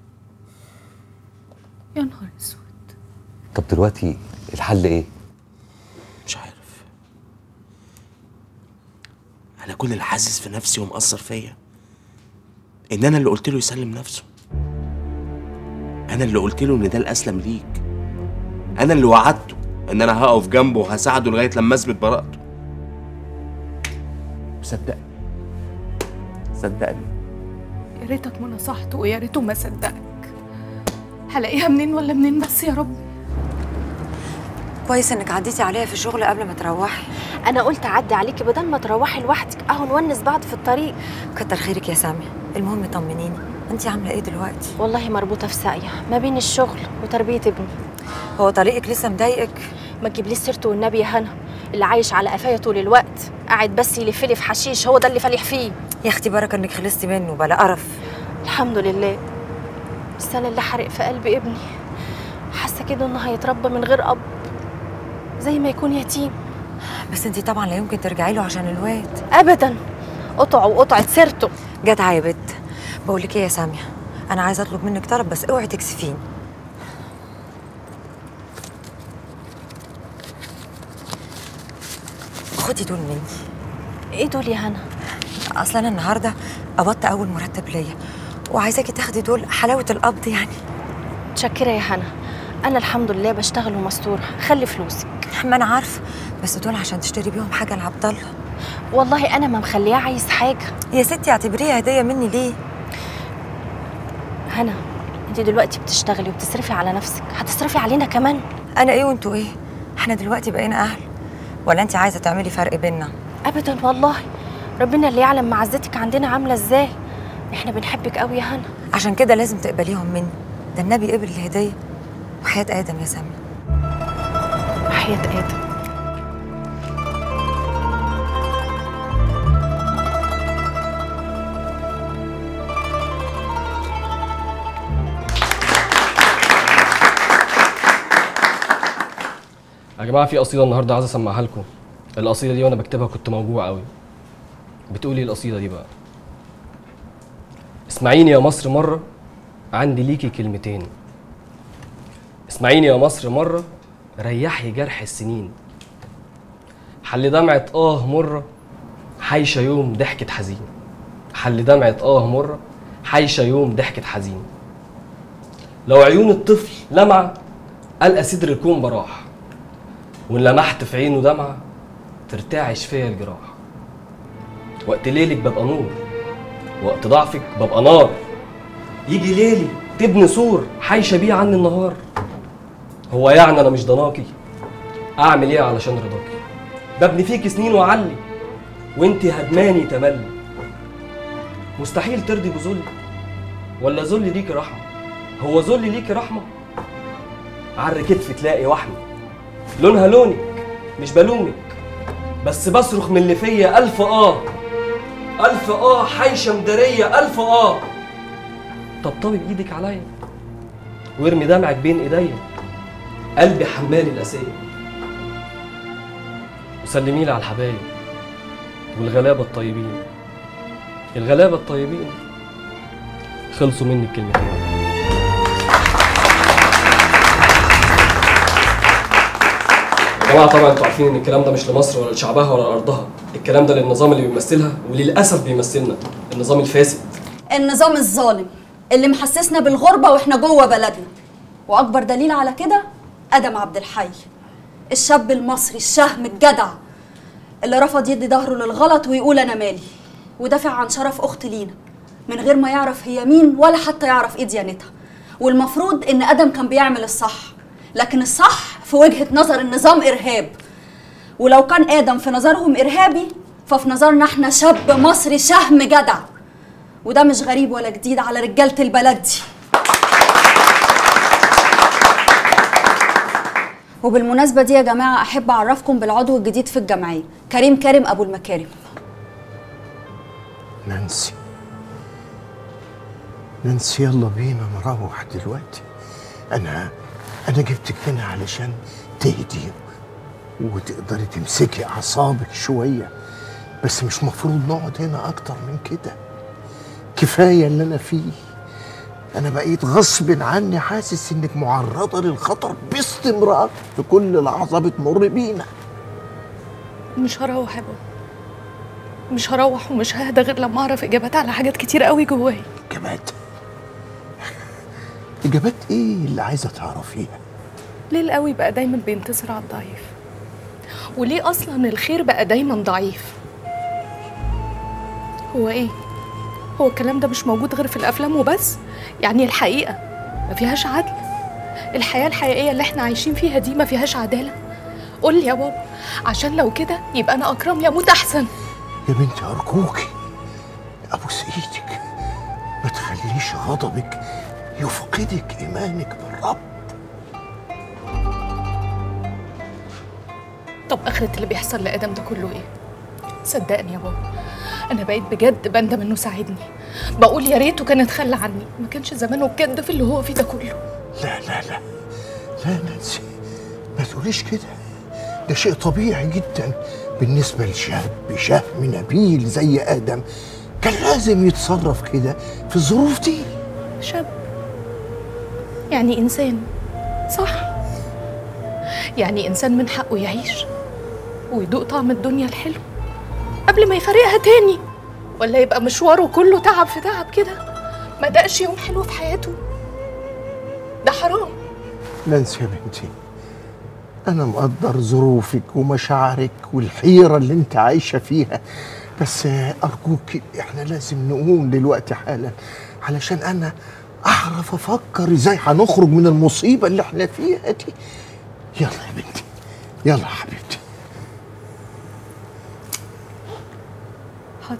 يا نهار اسود طب دلوقتي الحل ايه؟ مش عارف انا كل اللي حاسس في نفسي ومأثر فيا ان انا اللي قلت له يسلم نفسه انا اللي قلت له ان ده الاسلم ليك انا اللي وعدته ان انا هقف جنبه وهساعده لغايه لما اثبت براءته صدقني صدقني يا ريتك ما نصحته ويا ريته ما صدقك هلاقيها منين ولا منين بس يا رب كويس انك عديتي عليا في الشغل قبل ما تروحي انا قلت اعدي عليكي بدل ما تروحي لوحدك اهو نونس بعض في الطريق كتر خيرك يا سامية المهم طمنيني انت عامله ايه دلوقتي والله مربوطه في ساقيه ما بين الشغل وتربيه ابني هو طريقك لسه مضايقك ما تجيبليش سيرته والنبي يا هنا اللي عايش على قفايا طول الوقت قاعد بس يلف لي في حشيش هو ده اللي فالح فيه يا اختي بركه انك خلصتي منه بلا قرف الحمد لله بس انا اللي حرق في قلبي ابني حاسه كده انه هيتربى من غير اب زي ما يكون يتيم بس انت طبعا لا يمكن ترجعي له عشان الواد ابدا قطع وقطعه سيرته جدعه يا بت بقول لك ايه يا ساميه انا عايزه اطلب منك طلب بس اوعي تكسفيني خدي دول مني ايه دول يا هنا اصلا انا النهارده قبضت اول مرتب ليا وعايزاكي تاخدي دول حلاوه القبض يعني متشكره يا هنا انا الحمد لله بشتغل ومستوره خلي فلوسك ما انا عارفه بس دول عشان تشتري بيهم حاجه لعبد الله والله انا ما مخليه عايز حاجه يا ستي اعتبريها هديه مني ليه هنا انت دلوقتي بتشتغلي وبتصرفي على نفسك هتصرفي علينا كمان انا ايه وانتوا ايه احنا دلوقتي بقينا اهل ولا انت عايزه تعملي فرق بينا ابدا والله ربنا اللي يعلم معزتك عندنا عامله ازاي احنا بنحبك قوي يا هنا عشان كده لازم تقبليهم مني ده النبي قبل الهديه وحياه ادم يا سامي حياه ادم يا جماعه في قصيده النهارده عايز اسمعها لكم القصيده دي وانا بكتبها كنت موجوع قوي بتقولي القصيده دي بقى اسمعيني يا مصر مره عندي ليكي كلمتين اسمعيني يا مصر مره ريحي جرح السنين حل دمعة آه مرة حايشة يوم ضحكة حزين حل دمعة آه مرة حايشة يوم ضحكة حزين لو عيون الطفل لمعة ألقى صدر الكون براح وإن لمحت في عينه دمعة ترتعش فيا الجراح وقت ليلك ببقى نور وقت ضعفك ببقى نار يجي ليلي تبني سور حايشة بيه عني النهار هو يعني أنا مش ضناكي أعمل إيه علشان رضاكي ببني فيك سنين وأعلي وانت هدماني تملي مستحيل ترضي بذل ولا ذل ليكي رحمة هو ذل ليكي رحمة عر كتف تلاقي وحمة لونها لونك مش بلومك بس بصرخ من اللي فيا ألف آه ألف آه حايشة مدارية ألف آه طبطبي بإيدك عليا وارمي دمعك بين إيديا قلبي حمال الأسية وسلمي لي على الحبايب والغلابة الطيبين الغلابة الطيبين خلصوا مني الكلمتين يا جماعه طبعا انتوا عارفين ان الكلام ده مش لمصر ولا لشعبها ولا لارضها الكلام ده للنظام اللي بيمثلها وللاسف بيمثلنا النظام الفاسد النظام الظالم اللي محسسنا بالغربة واحنا جوه بلدنا وأكبر دليل على كده آدم عبد الحي الشاب المصري الشهم الجدع اللي رفض يدي ظهره للغلط ويقول أنا مالي ودافع عن شرف أخت لينا من غير ما يعرف هي مين ولا حتى يعرف إيه ديانتها والمفروض إن آدم كان بيعمل الصح لكن الصح في وجهة نظر النظام إرهاب ولو كان آدم في نظرهم إرهابي ففي نظرنا احنا شاب مصري شهم جدع وده مش غريب ولا جديد على رجالة البلد دي وبالمناسبة دي يا جماعة أحب أعرفكم بالعضو الجديد في الجمعية كريم كارم أبو المكارم نانسي نانسي يلا بينا نروح دلوقتي انا انا جبتك هنا علشان تهدي وتقدري تمسكي اعصابك شويه بس مش مفروض نقعد هنا اكتر من كده كفايه اللي انا فيه انا بقيت غصب عني حاسس انك معرضه للخطر باستمرار في كل لحظه بتمر بينا مش هروح يا بابا مش هروح ومش ههدى غير لما اعرف اجابات على حاجات كتير قوي جوايا اجابات اجابات ايه اللي عايزه تعرفيها ليه القوي بقى دايما بينتصر على الضعيف وليه اصلا الخير بقى دايما ضعيف هو ايه هو الكلام ده مش موجود غير في الافلام وبس يعني الحقيقه ما فيهاش عدل الحياه الحقيقيه اللي احنا عايشين فيها دي ما فيهاش عداله قول لي يا بابا عشان لو كده يبقى انا اكرم لي اموت احسن يا بنتي ارجوكي ابوس ايدك ما تخليش غضبك يفقدك ايمانك بالرب طب اخرة اللي بيحصل لادم ده كله ايه صدقني يا بابا انا بقيت بجد بندم انه ساعدني بقول يا ريته كان اتخلى عني ما كانش زمانه بجد في اللي هو فيه ده كله لا لا لا لا نانسي ما تقوليش كده ده شيء طبيعي جدا بالنسبة لشاب شهم نبيل زي آدم كان لازم يتصرف كده في الظروف دي شاب يعني انسان صح يعني انسان من حقه يعيش ويدوق طعم الدنيا الحلو قبل ما يفارقها تاني ولا يبقى مشواره كله تعب في تعب كده ما دقش يوم حلو في حياته ده حرام نانسي يا بنتي أنا مقدر ظروفك ومشاعرك والحيرة اللي أنت عايشة فيها بس أرجوك إحنا لازم نقوم دلوقتي حالا علشان أنا أعرف أفكر إزاي هنخرج من المصيبة اللي إحنا فيها دي يلا يا بنتي يلا يا حبيبتي حاضر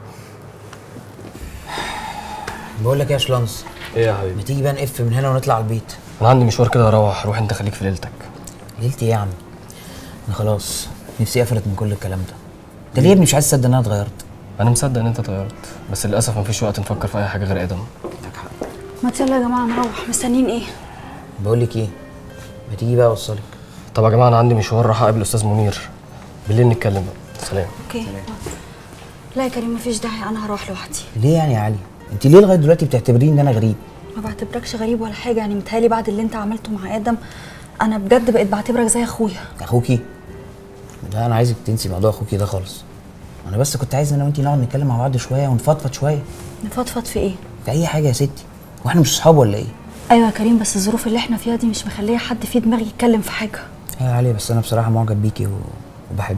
بقول لك ايه يا شلانس ايه يا حبيبي ما تيجي بقى نقف من هنا ونطلع على البيت انا عندي مشوار كده اروح روح انت خليك في ليلتك ليلتي ايه يا عم انا خلاص نفسي قفلت من كل الكلام ده انت ليه يا ابني مش عايز تصدق ان انا اتغيرت انا مصدق ان انت اتغيرت بس للاسف مفيش وقت نفكر في اي حاجه غير ادم ما يلا يا جماعة نروح مستنيين إيه؟ بقول لك ايه ما تيجي بقى اوصلك طب يا جماعه انا عندي مشوار راح اقابل استاذ منير بالليل نتكلم بقى سلام أوكي لا يا كريم مفيش داعي أنا هروح لوحدي ليه يعني يا علي انت ليه لغايه دلوقتي بتعتبريني ان انا غريب ما بعتبركش غريب ولا حاجة يعني متهيألي بعد اللي أنت عملته مع آدم أنا بجد بقيت بعتبرك زي أخويا اخوكي لا انا عايزك تنسي موضوع اخوكي ده خالص انا بس كنت عايز انا وانتي نقعد نتكلم مع بعض شويه ونفضفض شويه نفضفض في إيه؟ في اي حاجه يا ستي واحنا مش اصحاب ولا ايه أيوة يا كريم بس الظروف اللي إحنا فيها دي مش مخلية حد فيه دماغ يتكلم في حاجة يا علي بس انا بصراحه معجب بيكي و... وبحبك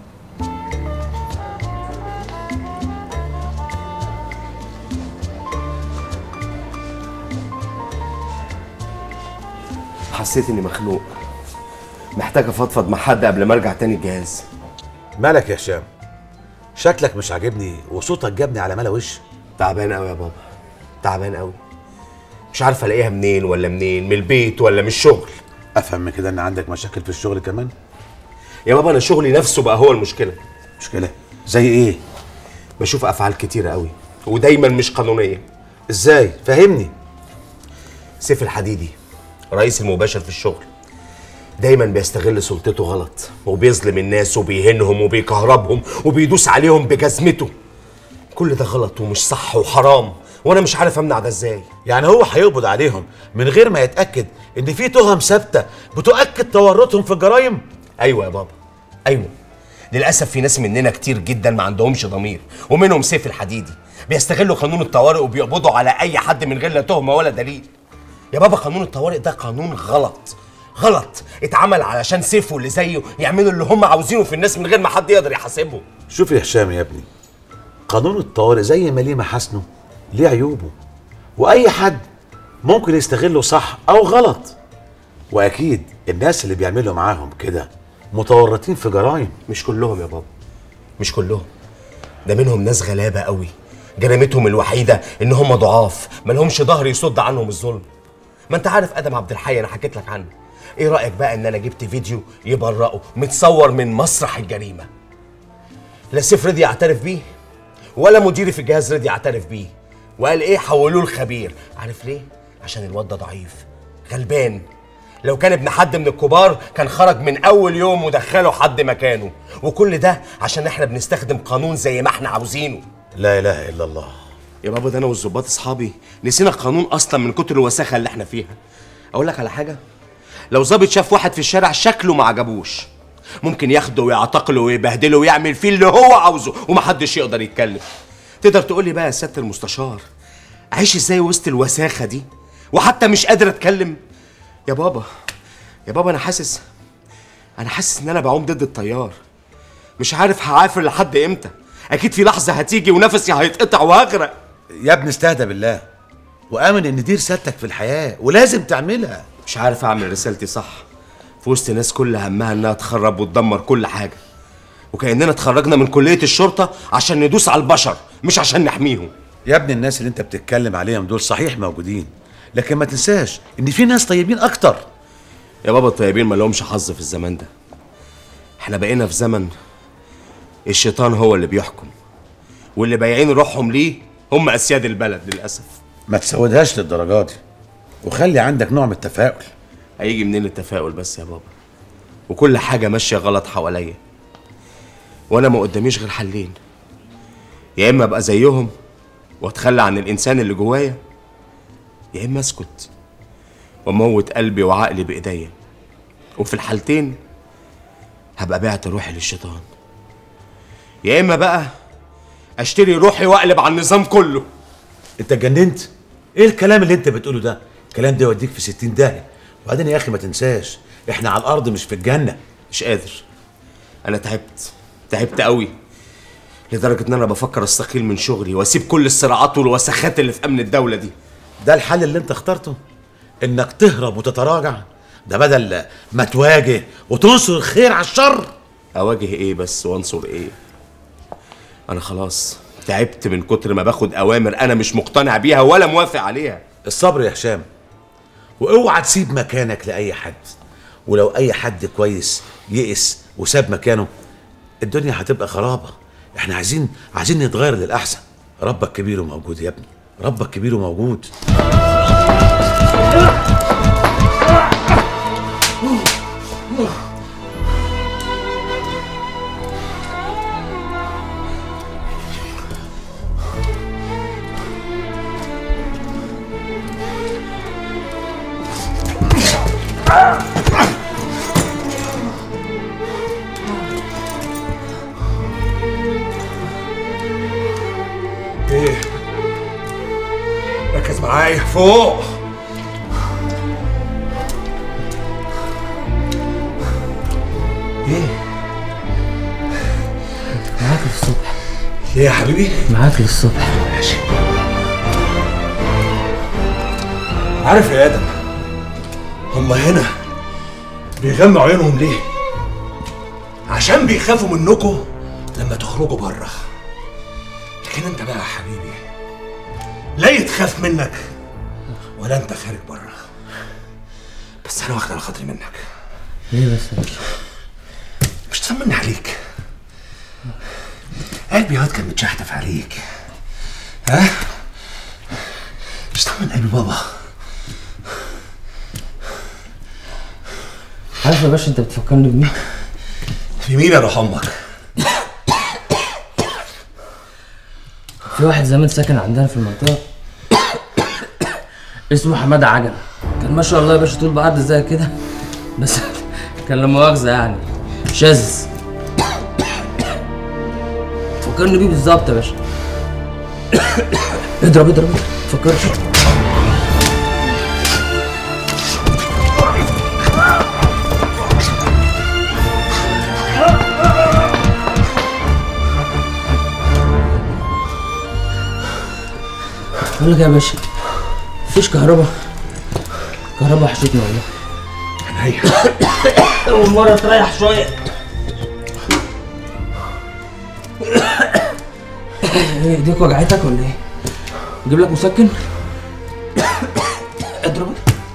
حسيت اني مخنوق محتاج افضفض مع حد قبل ما ارجع تاني الجهاز مالك يا هشام شكلك مش عاجبني وصوتك جابني على ملا وش تعبان قوي يا بابا تعبان قوي مش عارف الاقيها منين ولا منين من البيت ولا من الشغل افهم من كده ان عندك مشاكل في الشغل كمان يا بابا انا شغلي نفسه بقى هو المشكله مشكله زي ايه بشوف افعال كتيره قوي ودايما مش قانونيه ازاي فهمني سيف الحديدي رئيس المباشر في الشغل دايما بيستغل سلطته غلط وبيظلم الناس وبيهينهم وبيكهربهم وبيدوس عليهم بجزمته كل ده غلط ومش صح وحرام وانا مش عارف امنع ده ازاي يعني هو هيقبض عليهم من غير ما يتاكد ان في تهم ثابته بتؤكد تورطهم في الجرائم ايوه يا بابا ايوه للاسف في ناس مننا كتير جدا ما عندهمش ضمير ومنهم سيف الحديدي بيستغلوا قانون الطوارئ وبيقبضوا على اي حد من غير لا تهمه ولا دليل يا بابا قانون الطوارئ ده قانون غلط غلط اتعمل علشان سيف واللي زيه يعملوا اللي هم عاوزينه في الناس من غير ما حد يقدر يحاسبهم شوف يا هشام يا ابني قانون الطوارئ زي ما ليه محاسنه ليه عيوبه واي حد ممكن يستغله صح او غلط واكيد الناس اللي بيعملوا معاهم كده متورطين في جرائم مش كلهم يا بابا مش كلهم ده منهم ناس غلابه قوي جريمتهم الوحيده ان هم ضعاف مالهمش ظهر يصد عنهم الظلم ما انت عارف ادم عبد الحي انا حكيت لك عنه ايه رايك بقى ان انا جبت فيديو يبرئه متصور من مسرح الجريمه لا سيف رضي يعترف بيه ولا مديري في الجهاز رضي يعترف بيه وقال ايه حولوه الخبير عارف ليه عشان الواد ده ضعيف غلبان لو كان ابن حد من الكبار كان خرج من اول يوم ودخله حد مكانه وكل ده عشان احنا بنستخدم قانون زي ما احنا عاوزينه لا اله الا الله يا بابا ده انا والظباط اصحابي نسينا القانون اصلا من كتر الوساخه اللي احنا فيها اقول لك على حاجه لو ظابط شاف واحد في الشارع شكله ما عجبوش ممكن ياخده ويعتقله ويبهدله ويعمل فيه اللي هو عاوزه ومحدش يقدر يتكلم تقدر تقول لي بقى يا سياده المستشار عايش ازاي وسط الوساخه دي وحتى مش قادر اتكلم يا بابا يا بابا انا حاسس انا حاسس ان انا بعوم ضد التيار مش عارف هعافر لحد امتى اكيد في لحظه هتيجي ونفسي هيتقطع وهغرق يا ابني استهدى بالله وامن ان دي رسالتك في الحياه ولازم تعملها مش عارف اعمل رسالتي صح في وسط ناس كل همها انها تخرب وتدمر كل حاجه وكاننا اتخرجنا من كليه الشرطه عشان ندوس على البشر مش عشان نحميهم يا ابني الناس اللي انت بتتكلم عليهم دول صحيح موجودين لكن ما تنساش ان في ناس طيبين اكتر يا بابا الطيبين ما لهمش حظ في الزمان ده احنا بقينا في زمن الشيطان هو اللي بيحكم واللي بايعين روحهم ليه هم اسياد البلد للاسف ما تسودهاش للدرجه دي وخلي عندك نوع من التفاؤل هيجي منين التفاؤل بس يا بابا وكل حاجه ماشيه غلط حواليا وانا ما قداميش غير حلين يا اما ابقى زيهم واتخلى عن الانسان اللي جوايا يا اما اسكت واموت قلبي وعقلي بايديا وفي الحالتين هبقى بعت روحي للشيطان يا اما بقى اشتري روحي واقلب على النظام كله انت اتجننت ايه الكلام اللي انت بتقوله ده الكلام ده يوديك في 60 داهيه وبعدين يا اخي ما تنساش احنا على الارض مش في الجنه مش قادر انا تعبت تعبت قوي لدرجه ان انا بفكر استقيل من شغلي واسيب كل الصراعات والوسخات اللي في امن الدوله دي ده الحل اللي انت اخترته انك تهرب وتتراجع ده بدل ما تواجه وتنصر الخير على الشر اواجه ايه بس وانصر ايه انا خلاص تعبت من كتر ما باخد اوامر انا مش مقتنع بيها ولا موافق عليها الصبر يا هشام واوعى تسيب مكانك لاي حد ولو اي حد كويس يئس وساب مكانه الدنيا هتبقى خرابه احنا عايزين عايزين نتغير للاحسن ربك كبير وموجود يا ابني ربك كبير وموجود ايه ركز معايا فوق ايه معاك للصبح ليه يا حبيبي معاك للصبح ماشي عارف يا ادم هما هنا بيغموا عيونهم ليه عشان بيخافوا منكم لما تخرجوا بره لكن انت بقى يا حبيبي لا يتخاف منك ولا انت خارج بره بس انا واخد على خاطري منك ليه بس يا باشا؟ مش طمني عليك قلبي ياض كان متشحتف عليك ها مش طمن قلبي بابا عارف يا باشا انت بتفكرني بمين؟ في مين يا روح امك في واحد زمان ساكن عندنا في المنطقة اسمه حمادة عجل كان ما شاء الله يا باشا طول بعرض زي كده بس كان لا مؤاخذة يعني شاذ فكرني بيه بالظبط يا باشا اضرب اضرب فكرني بقول لك إيه يا باشا مفيش كهرباء كهرباء وحشتني والله عينيا اول مره تريح شويه ايه ايديك وجعتك ولا ايه؟ اجيب لك مسكن؟ اضرب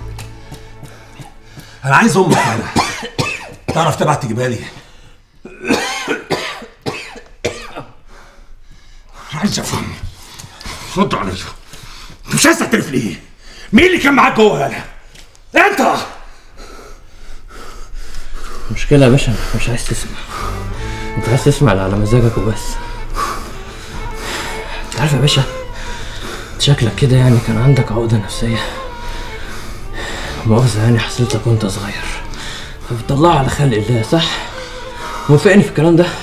انا عايز امك انا تعرف تبعت تجيبها لي عايز افهم رد عليا انت مش عايز تعترف ليه؟ مين اللي كان معاك جوه هنا؟ انت المشكلة يا باشا انت مش عايز تسمع انت عايز تسمع اللي على مزاجك وبس انت عارف يا باشا انت شكلك كده يعني كان عندك عقدة نفسية مؤاخذة يعني حصلتك وانت صغير فبتطلعها على خلق الله صح؟ موافقني في الكلام ده؟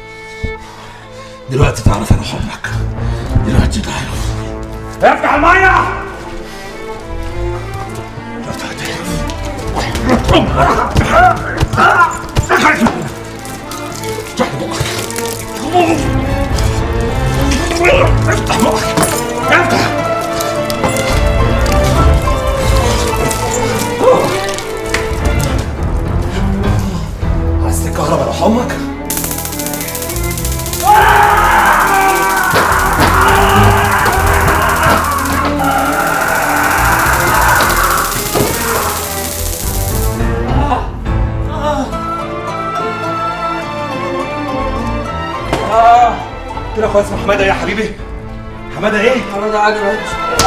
دلوقتي تعرف انا حبك دلوقتي تعرف افتح الميه افتح بقك افتح عايز تكهرب على حمك؟ قلت لك هو اسمه حماده ايه يا حبيبي؟ حماده ايه؟ حماده عجب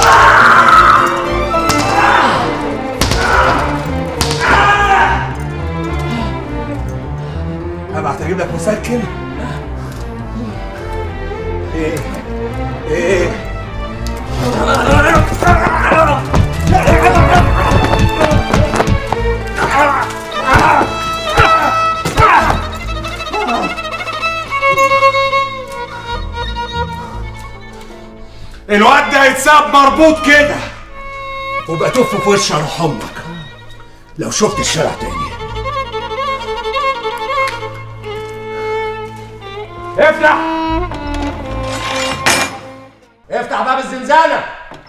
ابعت اجيب لك مسكن ايه ايه الواد ده هيتساب مربوط كده وبقى تف في وش روح امك لو شفت الشارع تاني افتح افتح باب الزنزانة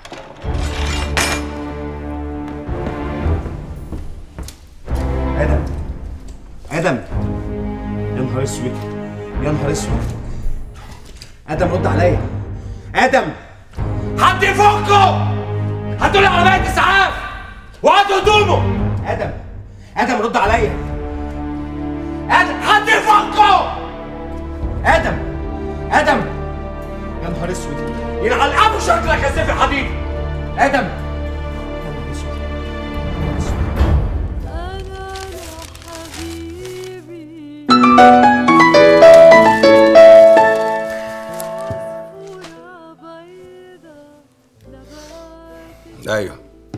ادم ادم يا نهار اسود يا نهار اسود ادم رد عليا ادم حد يفكه هاتوا لي عربية اسعاف وهاتوا هدومه ادم ادم رد عليا ادم حد يفكه ادم ادم يا نهار اسود يلعن ابو شكلك يا سيف الحديد ادم ايوه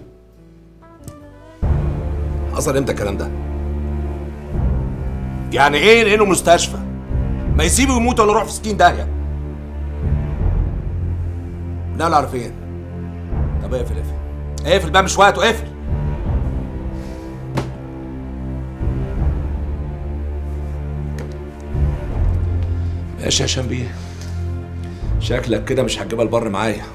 حصل امتى الكلام ده؟ يعني ايه نقله مستشفى؟ ما يسيبه يموت ولا يروح في 60 داهيه نقله على فين؟ طب اقفل اقفل اقفل بقى مش وقته اقفل ماشي يا هشام بيه شكلك كده مش هتجيبها البر معايا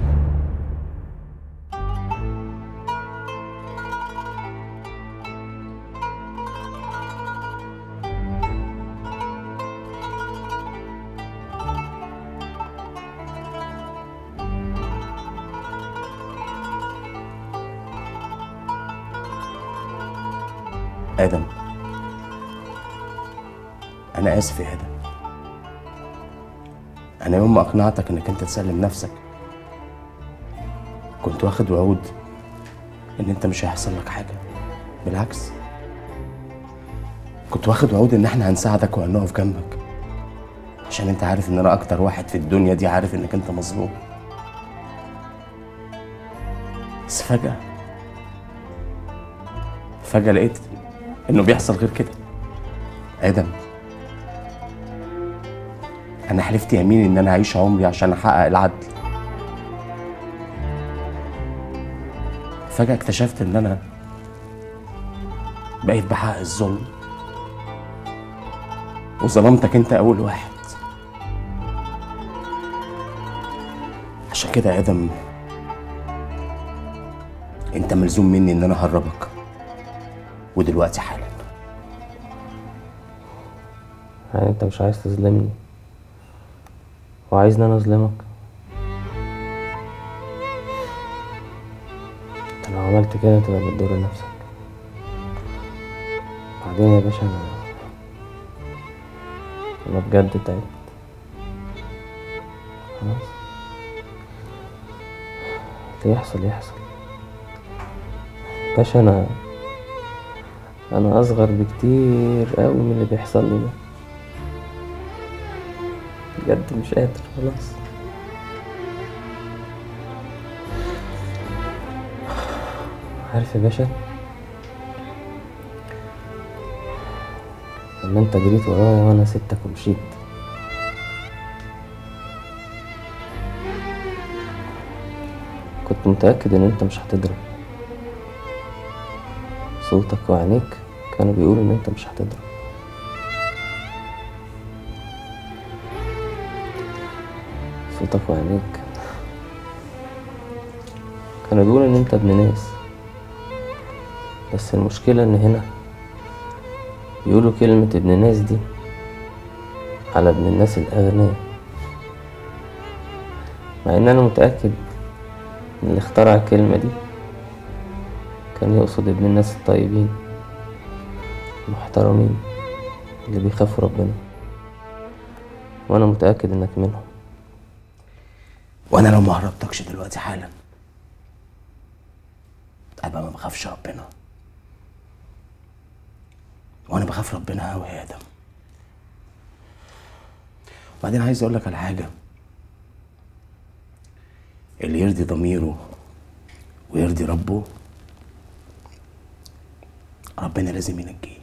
ادم انا اسف يا ادم انا يوم ما اقنعتك انك انت تسلم نفسك كنت واخد وعود ان انت مش هيحصل لك حاجه بالعكس كنت واخد وعود ان احنا هنساعدك وهنقف جنبك عشان انت عارف ان انا اكتر واحد في الدنيا دي عارف انك انت مظلوم بس فجأة فجأة لقيت انه بيحصل غير كده ادم انا حلفت يمين ان انا هعيش عمري عشان احقق العدل فجاه اكتشفت ان انا بقيت بحقق الظلم وظلمتك انت اول واحد عشان كده يا ادم انت ملزوم مني ان انا اهربك ودلوقتي حالا يعني انت مش عايز تظلمني وعايزني انا اظلمك انت لو عملت كده تبقى بتضر نفسك بعدين يا باشا انا انا بجد تعبت خلاص اللي يحصل يحصل باشا انا انا اصغر بكتير قوي من اللي بيحصل لي ده بجد مش قادر خلاص عارف يا باشا لما انت جريت ورايا وانا سبتك ومشيت كنت متأكد ان انت مش هتضرب صوتك وعينيك كانوا بيقولوا ان انت مش هتضرب صوتك وعينيك كانوا بيقولوا ان انت ابن ناس بس المشكلة ان هنا بيقولوا كلمة ابن ناس دي على ابن الناس الأغنياء مع ان انا متأكد ان اللي اخترع الكلمة دي كان يقصد ابن الناس الطيبين المحترمين اللي بيخافوا ربنا وانا متأكد انك منهم وانا لو ما هربتكش دلوقتي حالا ابقى ما بخافش ربنا وانا بخاف ربنا قوي يا ادم وبعدين عايز اقول لك على حاجه اللي يرضي ضميره ويرضي ربه ربنا لازم ينجيه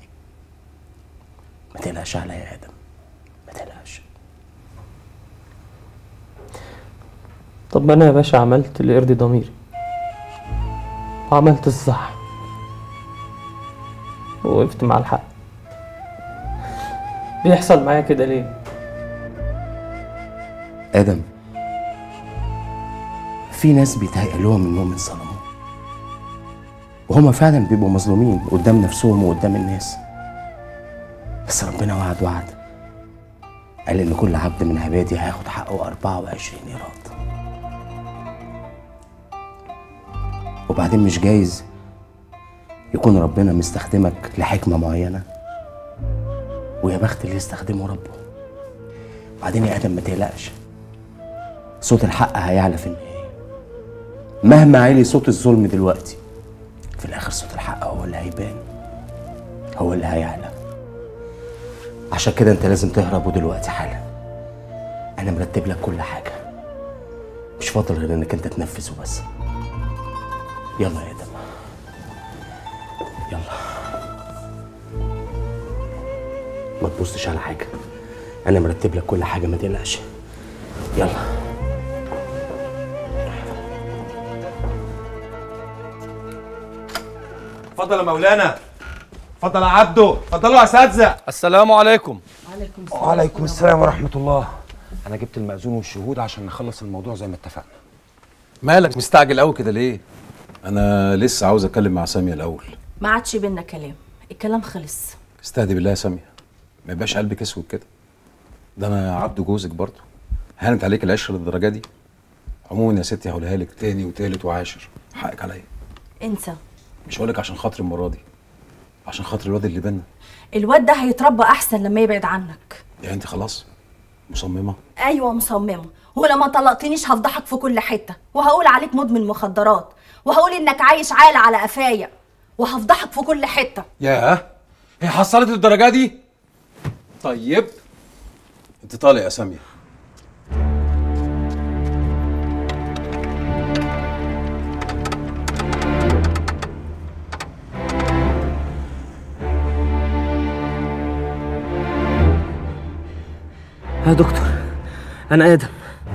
ما تقلقش عليا يا ادم ما تقلقش طب ما انا يا باشا عملت اللي يرضي ضميري وعملت الصح ووقفت مع الحق بيحصل معايا كده ليه ادم في ناس بيتهيأ لهم انهم اتظلموا وهما فعلا بيبقوا مظلومين قدام نفسهم وقدام الناس بس ربنا وعد وعد قال ان كل عبد من عبادي هياخد حقه 24 ايراد وبعدين مش جايز يكون ربنا مستخدمك لحكمة معينة ويا بخت اللي يستخدمه ربه وبعدين يا آدم ما تقلقش صوت الحق هيعلى في النهاية مهما عالي صوت الظلم دلوقتي في الآخر صوت الحق هو اللي هيبان هو اللي هيعلى عشان كده انت لازم تهرب ودلوقتي حالا انا مرتب لك كل حاجة مش فاضل غير انك انت تنفذ وبس يلا يا ادم يلا ما تبصش على حاجة انا مرتب لك كل حاجة ما تقلقش يلا اتفضل يا مولانا اتفضل يا عبده اتفضلوا يا اساتذه السلام عليكم عليكم وعليكم السلام ورحمة الله أنا جبت المأذون والشهود عشان نخلص الموضوع زي ما اتفقنا مالك مستعجل قوي كده ليه؟ أنا لسه عاوز أتكلم مع سامية الأول ما عادش بينا كلام الكلام خلص استهدي بالله يا سامية ما يبقاش قلبك اسود كده ده أنا عبد جوزك برضه هانت عليك العشرة للدرجة دي عموما يا ستي هقولها لك تاني وتالت وعاشر حقك عليا انسى مش هقولك عشان خاطري المرة دي عشان خاطر الواد اللي بينا الواد ده هيتربى احسن لما يبعد عنك يعني انت خلاص مصممة ايوه مصممه ولما طلقتنيش هفضحك في كل حته وهقول عليك مدمن مخدرات وهقول انك عايش عالة على قفايا وهفضحك في كل حته ياه هي حصلت للدرجة دي؟ طيب انت طالع يا سامية يا دكتور انا ادم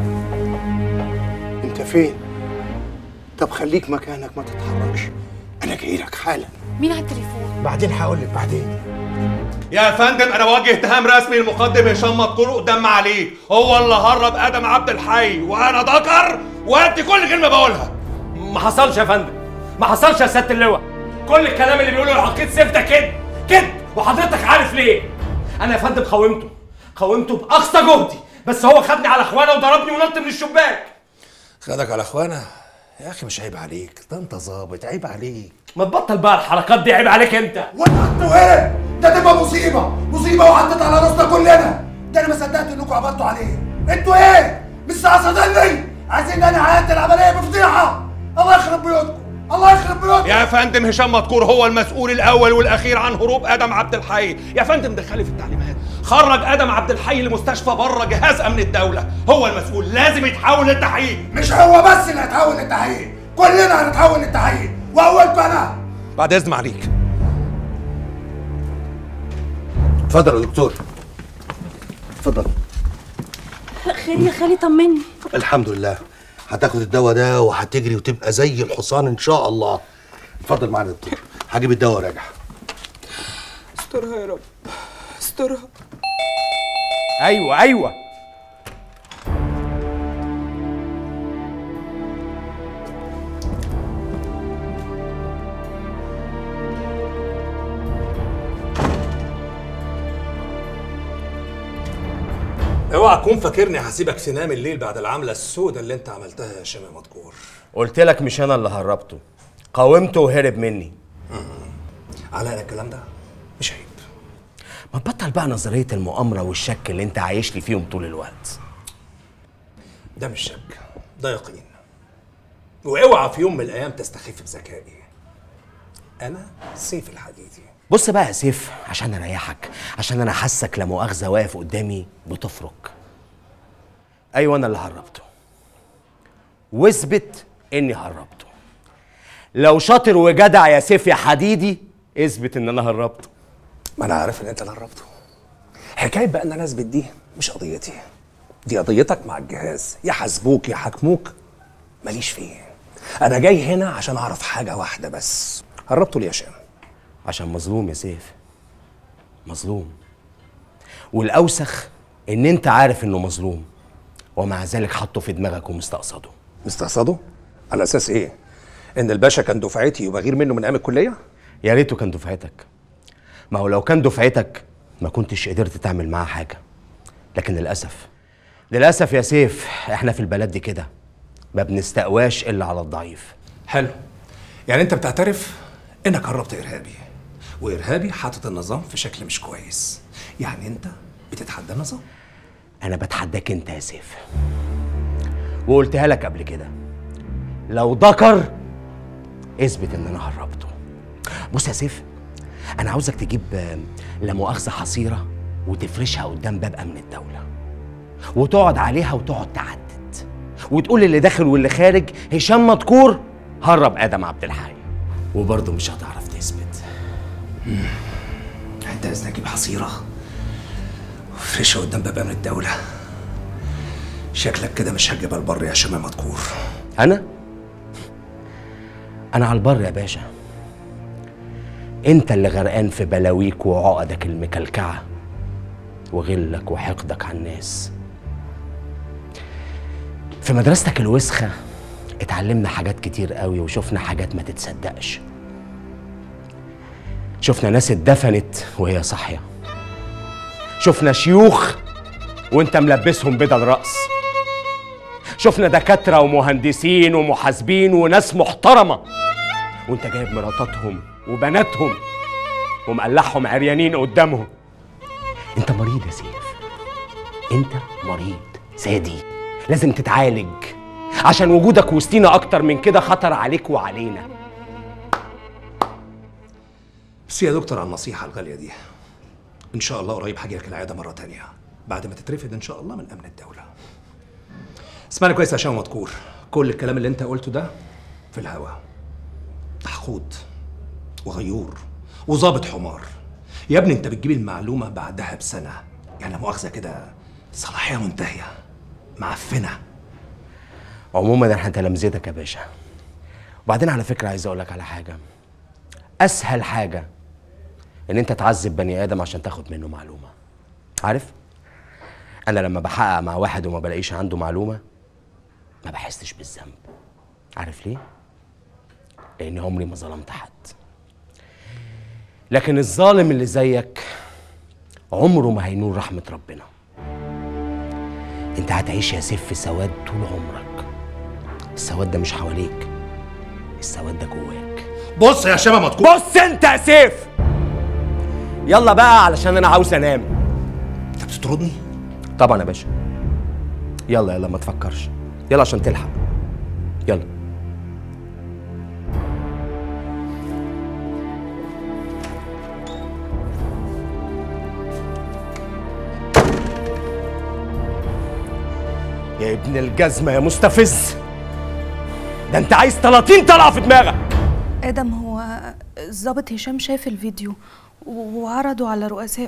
انت فين طب خليك مكانك ما تتحركش انا جاي لك حالا مين على التليفون بعدين هقول لك بعدين يا فندم انا بوجه اتهام رسمي للمقدم هشام مذكور قدام عليه هو اللي هرب ادم عبد الحي وانا ذكر وادي كل كلمه بقولها ما حصلش يا فندم ما حصلش يا سياده اللواء كل الكلام اللي بيقوله العقيد سيف ده كده كده وحضرتك عارف ليه انا يا فندم قاومته قاومته باقصى جهدي بس هو خدني على اخوانا وضربني ونط من الشباك خدك على اخوانا يا اخي مش عيب عليك ده انت ظابط عيب عليك ما تبطل بقى الحركات دي عيب عليك انت انتوا ايه؟ ده تبقى مصيبه مصيبه وحطت على راسنا كلنا ده انا ما صدقت انكم عبطتوا عليه انتوا ايه؟ مش صاصدني عايزين انا عيادة العمليه بفضيحه الله يخرب بيوتكم الله يخرب بيوتكم يا فندم هشام مذكور هو المسؤول الاول والاخير عن هروب ادم عبد الحي يا فندم دخلي في التعليمات خرج ادم عبد الحي لمستشفى بره جهاز امن الدوله هو المسؤول لازم يتحول للتحقيق مش هو بس اللي هيتحول للتحقيق كلنا هنتحول للتحقيق واولكم انا بعد اذن عليك اتفضل يا دكتور اتفضل خير يا خالي طمني الحمد لله هتاخد الدواء ده وهتجري وتبقى زي الحصان ان شاء الله اتفضل معانا يا دكتور هجيب الدواء وراجع استرها يا رب استرها ايوه ايوه اوعى تكون فاكرني هسيبك تنام الليل بعد العمله السوداء اللي انت عملتها يا هشام يا مذكور قلت لك مش انا اللي هربته قاومته وهرب مني على انا الكلام ده مش عيب ما تبطل بقى نظريه المؤامره والشك اللي انت عايش لي فيهم طول الوقت ده مش شك ده يقين واوعى في يوم من الايام تستخف بذكائي انا سيف الحديدي بص بقى يا سيف عشان اريحك عشان انا حاسك لا مؤاخذه واقف قدامي بتفرك ايوه انا اللي هربته واثبت اني هربته لو شاطر وجدع يا سيف يا حديدي اثبت ان انا هربته ما انا عارف ان انت اللي هربته حكايه بقى ان انا اثبت دي مش قضيتي دي قضيتك مع الجهاز يحاسبوك يحاكموك ماليش فيه انا جاي هنا عشان اعرف حاجه واحده بس هربته ليه يا هشام عشان مظلوم يا سيف مظلوم والاوسخ ان انت عارف انه مظلوم ومع ذلك حطه في دماغك ومستقصده مستقصده على اساس ايه ان الباشا كان دفعتي وبغير منه من ايام الكليه يا ريته كان دفعتك ما هو لو كان دفعتك ما كنتش قدرت تعمل معاه حاجه لكن للاسف للاسف يا سيف احنا في البلد دي كده ما بنستقواش الا على الضعيف حلو يعني انت بتعترف انك هربت ارهابي وارهابي حاطط النظام في شكل مش كويس يعني انت بتتحدى النظام انا بتحداك انت يا سيف وقلتها لك قبل كده لو ذكر اثبت ان انا هربته بص يا سيف انا عاوزك تجيب آه، لا مؤاخذه حصيره وتفرشها قدام باب امن الدوله وتقعد عليها وتقعد تعدد وتقول اللي داخل واللي خارج هشام مذكور هرب ادم عبد الحي وبرضه مش هتعرف تثبت انت عايزني اجيب حصيره وفرشه قدام باب امن الدوله شكلك كده مش هتجيبها البر يا هشام يا مذكور انا انا على البر يا باشا انت اللي غرقان في بلاويك وعقدك المكلكعه وغلك وحقدك على الناس في مدرستك الوسخه اتعلمنا حاجات كتير قوي وشفنا حاجات ما تتصدقش شفنا ناس اتدفنت وهي صاحيه شفنا شيوخ وانت ملبسهم بدل رأس شفنا دكاترة ومهندسين ومحاسبين وناس محترمة وانت جايب مراتاتهم وبناتهم ومقلعهم عريانين قدامهم انت مريض يا سيف انت مريض سادي لازم تتعالج عشان وجودك وسطينا اكتر من كده خطر عليك وعلينا بس يا دكتور على النصيحه الغاليه دي ان شاء الله قريب هاجي لك العياده مره تانية بعد ما تترفد ان شاء الله من امن الدوله اسمعني كويس يا هشام مذكور كل الكلام اللي انت قلته ده في الهوا حقود وغيور وظابط حمار يا ابني انت بتجيب المعلومه بعدها بسنه يعني لا مؤاخذه كده صلاحيه منتهيه معفنه عموما احنا تلامذتك يا باشا وبعدين على فكره عايز اقول لك على حاجه اسهل حاجه ان انت تعذب بني ادم عشان تاخد منه معلومه عارف انا لما بحقق مع واحد وما بلاقيش عنده معلومه ما بحسش بالذنب عارف ليه لان عمري ما ظلمت حد لكن الظالم اللي زيك عمره ما هينول رحمه ربنا انت هتعيش يا سيف في سواد طول عمرك السواد ده مش حواليك السواد ده جواك بص يا شباب مطكوب بص انت يا سيف يلا بقى علشان انا عاوز انام انت بتطردني طبعا يا باشا يلا يلا ما تفكرش يلا عشان تلحق يلا يا ابن الجزمة يا مستفز ده انت عايز 30 طلعة في دماغك ادم هو الظابط هشام شاف الفيديو و- وعرضه على رؤسائه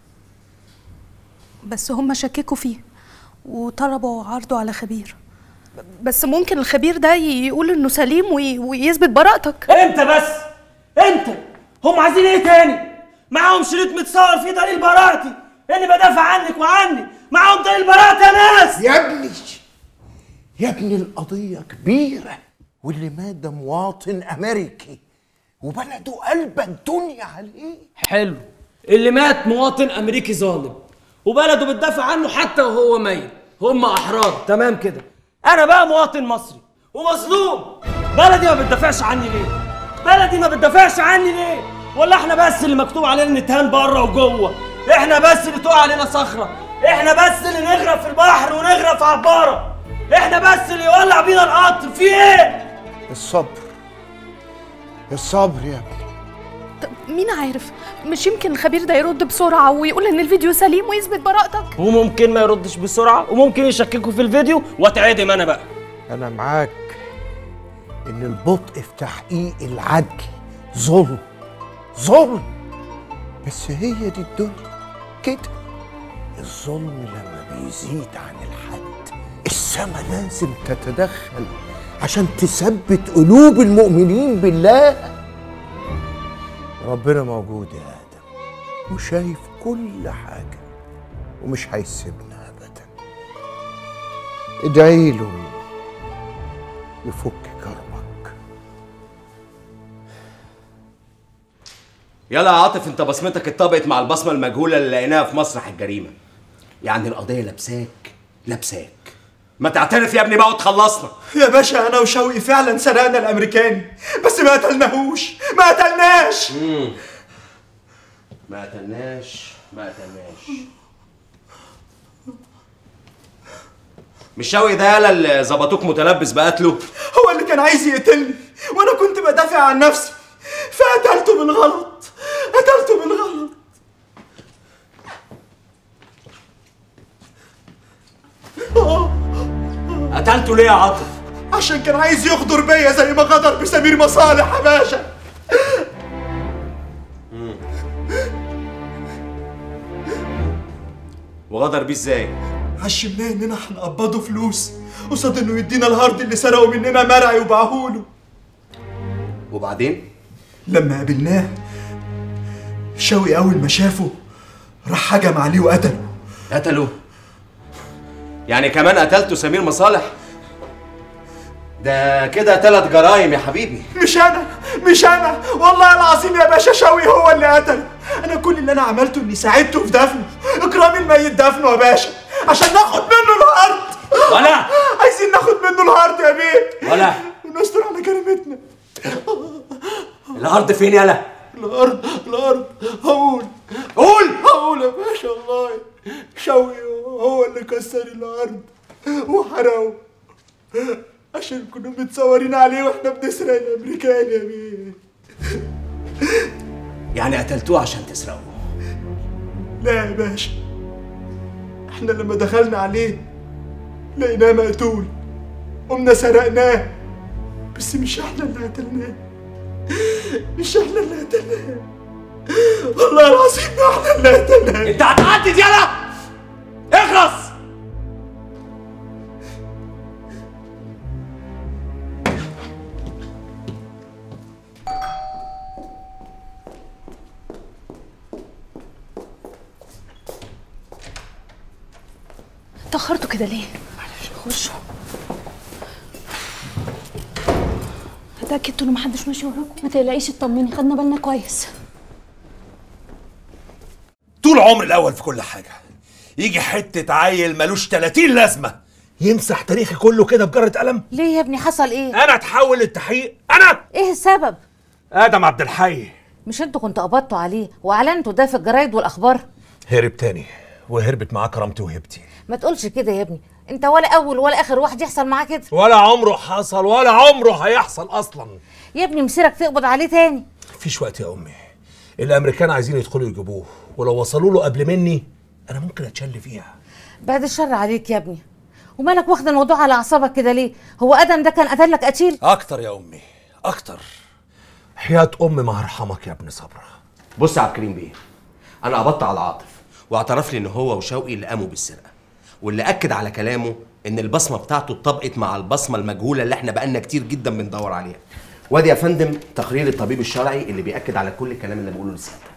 بس هم شككوا فيه وطلبوا عرضه على خبير بس ممكن الخبير ده يقول انه سليم وي- ويثبت براءتك انت بس انت هم عايزين ايه تاني معاهم شريط متصور فيه دليل براءتي اني بدافع عنك وعني معاهم دليل براءتي يا ناس يا ابني يا ابني القضية كبيرة واللي مات ده مواطن أمريكي وبلده قلب الدنيا عليه حلو اللي مات مواطن امريكي ظالم وبلده بتدافع عنه حتى وهو ميت هم احرار تمام كده انا بقى مواطن مصري ومظلوم بلدي ما بتدافعش عني ليه بلدي ما بتدافعش عني ليه ولا احنا بس اللي مكتوب علينا نتهان بره وجوه احنا بس اللي تقع علينا صخره احنا بس اللي نغرق في البحر ونغرق في عباره احنا بس اللي يولع بينا القطر في ايه الصبر الصبر يا ابني طب مين عارف مش يمكن الخبير ده يرد بسرعة ويقول ان الفيديو سليم ويثبت براءتك وممكن ما يردش بسرعه وممكن يشككوا في الفيديو واتعدم انا بقى أنا معاك إن البطء في تحقيق العدل ظلم ظلم بس هي دي الدنيا كده الظلم لما بيزيد عن الحد السما لازم تتدخل عشان تثبت قلوب المؤمنين بالله ربنا موجود يا آدم وشايف كل حاجة ومش هيسيبنا أبدا ادعي له يفك كربك يلا يا عاطف انت بصمتك اتطبقت مع البصمه المجهوله اللي لقيناها في مسرح الجريمه يعني القضيه لابساك لابساك ما تعترف يا ابني بقى وتخلصنا يا باشا انا وشوقي فعلا سرقنا الامريكاني بس ما قتلناهوش ما قتلناش مم. ما قتلناش ما قتلناش مش شوقي ده يالا اللي ظبطوك متلبس بقتله هو اللي كان عايز يقتلني وانا كنت بدافع عن نفسي فقتلته بالغلط قتلته بالغلط قتلته ليه يا عاطف عشان كان عايز يغدر بيا زي ما غدر بسمير مصالح يا باشا وغدر بيه ازاي عشمناه اننا هنقبضه فلوس قصاد انه يدينا الهارد اللي سرقه مننا مرعي وباعهوله وبعدين لما قابلناه شوقي اول ما شافه راح هجم عليه وقتله قتله يعني كمان قتلته سمير مصالح ده كده تلات جرايم يا حبيبي مش انا مش انا والله العظيم يا باشا شوقي هو اللي قتله انا كل اللي انا عملته اني ساعدته في دفنه اكرام الميت دفنه يا باشا عشان ناخد منه الهارد ولا عايزين ناخد منه الهارد يا بيه ولا ونستر على كلمتنا الارض فين يالا الارض الارض هقول قول هقول يا باشا والله شوقي هو اللي كسر الارض وحرقه عشان كنا متصورين عليه واحنا بنسرق الامريكان يا بيه يعني قتلتوه عشان تسرقوه لا يا باشا احنا لما دخلنا عليه لقيناه مقتول قمنا سرقناه بس مش احنا اللي قتلناه مش احنا اللي قتلناه والله العظيم ما احنا اللي قتلناه انت هتعدد يالا اخلص اتأخرتوا كده ليه؟ خشوا اتأكدتوا ان محدش ماشي وراكم؟ ما تقلقيش اطمني خدنا بالنا كويس طول عمري الاول في كل حاجه يجي حته عيل ملوش 30 لازمه يمسح تاريخي كله كده بجره قلم ليه يا ابني حصل ايه؟ انا اتحول للتحقيق انا ايه السبب؟ ادم عبد الحي مش انتوا كنتوا قبضتوا عليه واعلنتوا ده في الجرايد والاخبار؟ هرب تاني وهربت معاه كرامتي وهبتي ما تقولش كده يا ابني انت ولا اول ولا اخر واحد يحصل معاه كده ولا عمره حصل ولا عمره هيحصل اصلا يا ابني مسيرك تقبض عليه تاني مفيش وقت يا امي الامريكان عايزين يدخلوا يجيبوه ولو وصلوا له قبل مني انا ممكن اتشل فيها بعد الشر عليك يا ابني ومالك واخد الموضوع على اعصابك كده ليه؟ هو ادم ده كان قتل لك قتيل؟ اكتر يا امي اكتر حياة امي ما هرحمك يا ابن صبرا بص يا عبد الكريم بيه انا قبضت على عاطف واعترف لي ان هو وشوقي اللي قاموا بالسرقه واللي اكد على كلامه ان البصمه بتاعته اتطبقت مع البصمه المجهوله اللي احنا بقالنا كتير جدا بندور عليها وادي يا فندم تقرير الطبيب الشرعي اللي بياكد على كل الكلام اللي بقوله لسيادتك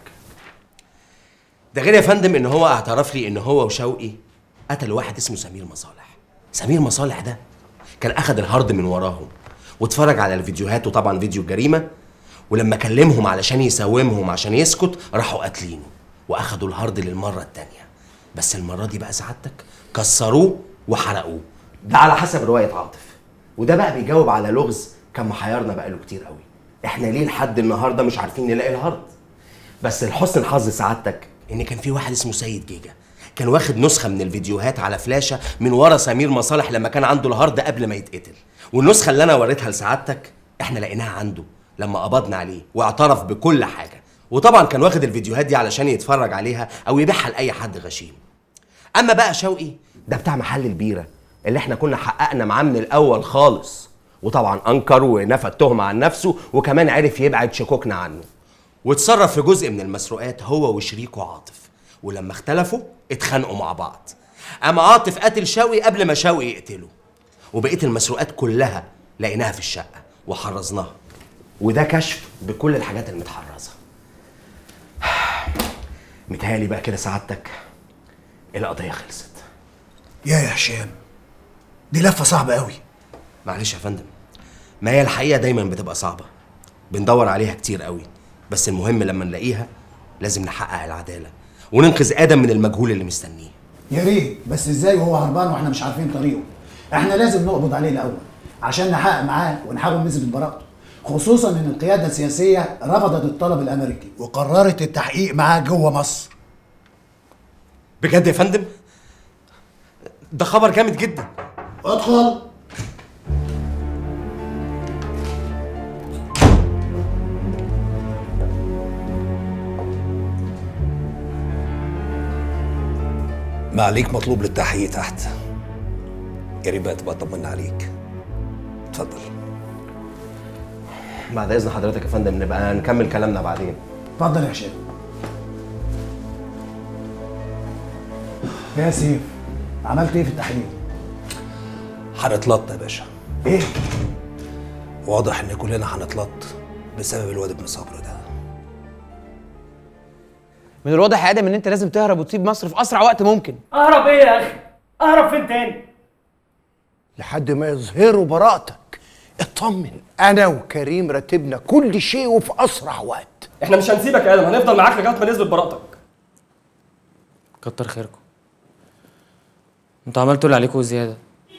ده غير يا فندم ان هو اعترف لي ان هو وشوقي قتل واحد اسمه سمير مصالح سمير مصالح ده كان اخد الهارد من وراهم واتفرج على الفيديوهات وطبعا فيديو الجريمه ولما كلمهم علشان يساومهم عشان يسكت راحوا قاتلينه واخدوا الهارد للمره التانيه بس المره دي بقى سعادتك كسروه وحرقوه ده على حسب روايه عاطف وده بقى بيجاوب على لغز كان محيرنا بقاله كتير قوي احنا ليه لحد النهارده مش عارفين نلاقي الهارد بس لحسن الحظ سعادتك ان كان في واحد اسمه سيد جيجا كان واخد نسخه من الفيديوهات على فلاشه من ورا سمير مصالح لما كان عنده الهارد قبل ما يتقتل والنسخه اللي انا وريتها لسعادتك احنا لقيناها عنده لما قبضنا عليه واعترف بكل حاجه وطبعا كان واخد الفيديوهات دي علشان يتفرج عليها او يبيعها لاي حد غشيم اما بقى شوقي ده بتاع محل البيره اللي احنا كنا حققنا معاه من الاول خالص وطبعا انكر ونفى التهمه عن نفسه وكمان عرف يبعد شكوكنا عنه واتصرف في جزء من المسروقات هو وشريكه عاطف ولما اختلفوا اتخانقوا مع بعض اما عاطف قتل شوقي قبل ما شوقي يقتله وبقيه المسروقات كلها لقيناها في الشقه وحرزناها وده كشف بكل الحاجات المتحرزه متهيألي بقى كده سعادتك القضيه خلصت يا يا هشام دي لفه صعبه قوي معلش يا فندم ما هي الحقيقه دايما بتبقى صعبه بندور عليها كتير قوي بس المهم لما نلاقيها لازم نحقق العداله وننقذ ادم من المجهول اللي مستنيه يا ريت بس ازاي وهو هربان واحنا مش عارفين طريقه احنا لازم نقبض عليه الاول عشان نحقق معاه ونحاول نثبت براءته خصوصا ان القياده السياسيه رفضت الطلب الامريكي وقررت التحقيق معاه جوه مصر بجد يا فندم ده خبر جامد جدا ادخل ما عليك مطلوب للتحقيق تحت يا ريت بقى تبقى طمنا عليك اتفضل بعد اذن حضرتك يا فندم نبقى نكمل كلامنا بعدين اتفضل يا هشام يا سيف عملت ايه في التحليل هنتلط يا باشا ايه واضح ان كلنا هنتلط بسبب الواد ابن صبر ده من الواضح يا ادم ان انت لازم تهرب وتسيب مصر في اسرع وقت ممكن اهرب ايه يا اخي اهرب فين تاني لحد ما يظهروا براءتك اطمن انا وكريم رتبنا كل شيء وفي اسرع وقت احنا مش هنسيبك يا ادم هنفضل معاك لغايه ما نثبت براءتك كتر خيركم انتوا عملتوا اللي عليكم وزياده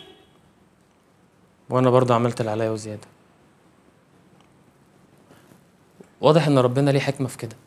وانا برضه عملت اللي عليا وزياده واضح ان ربنا ليه حكمه في كده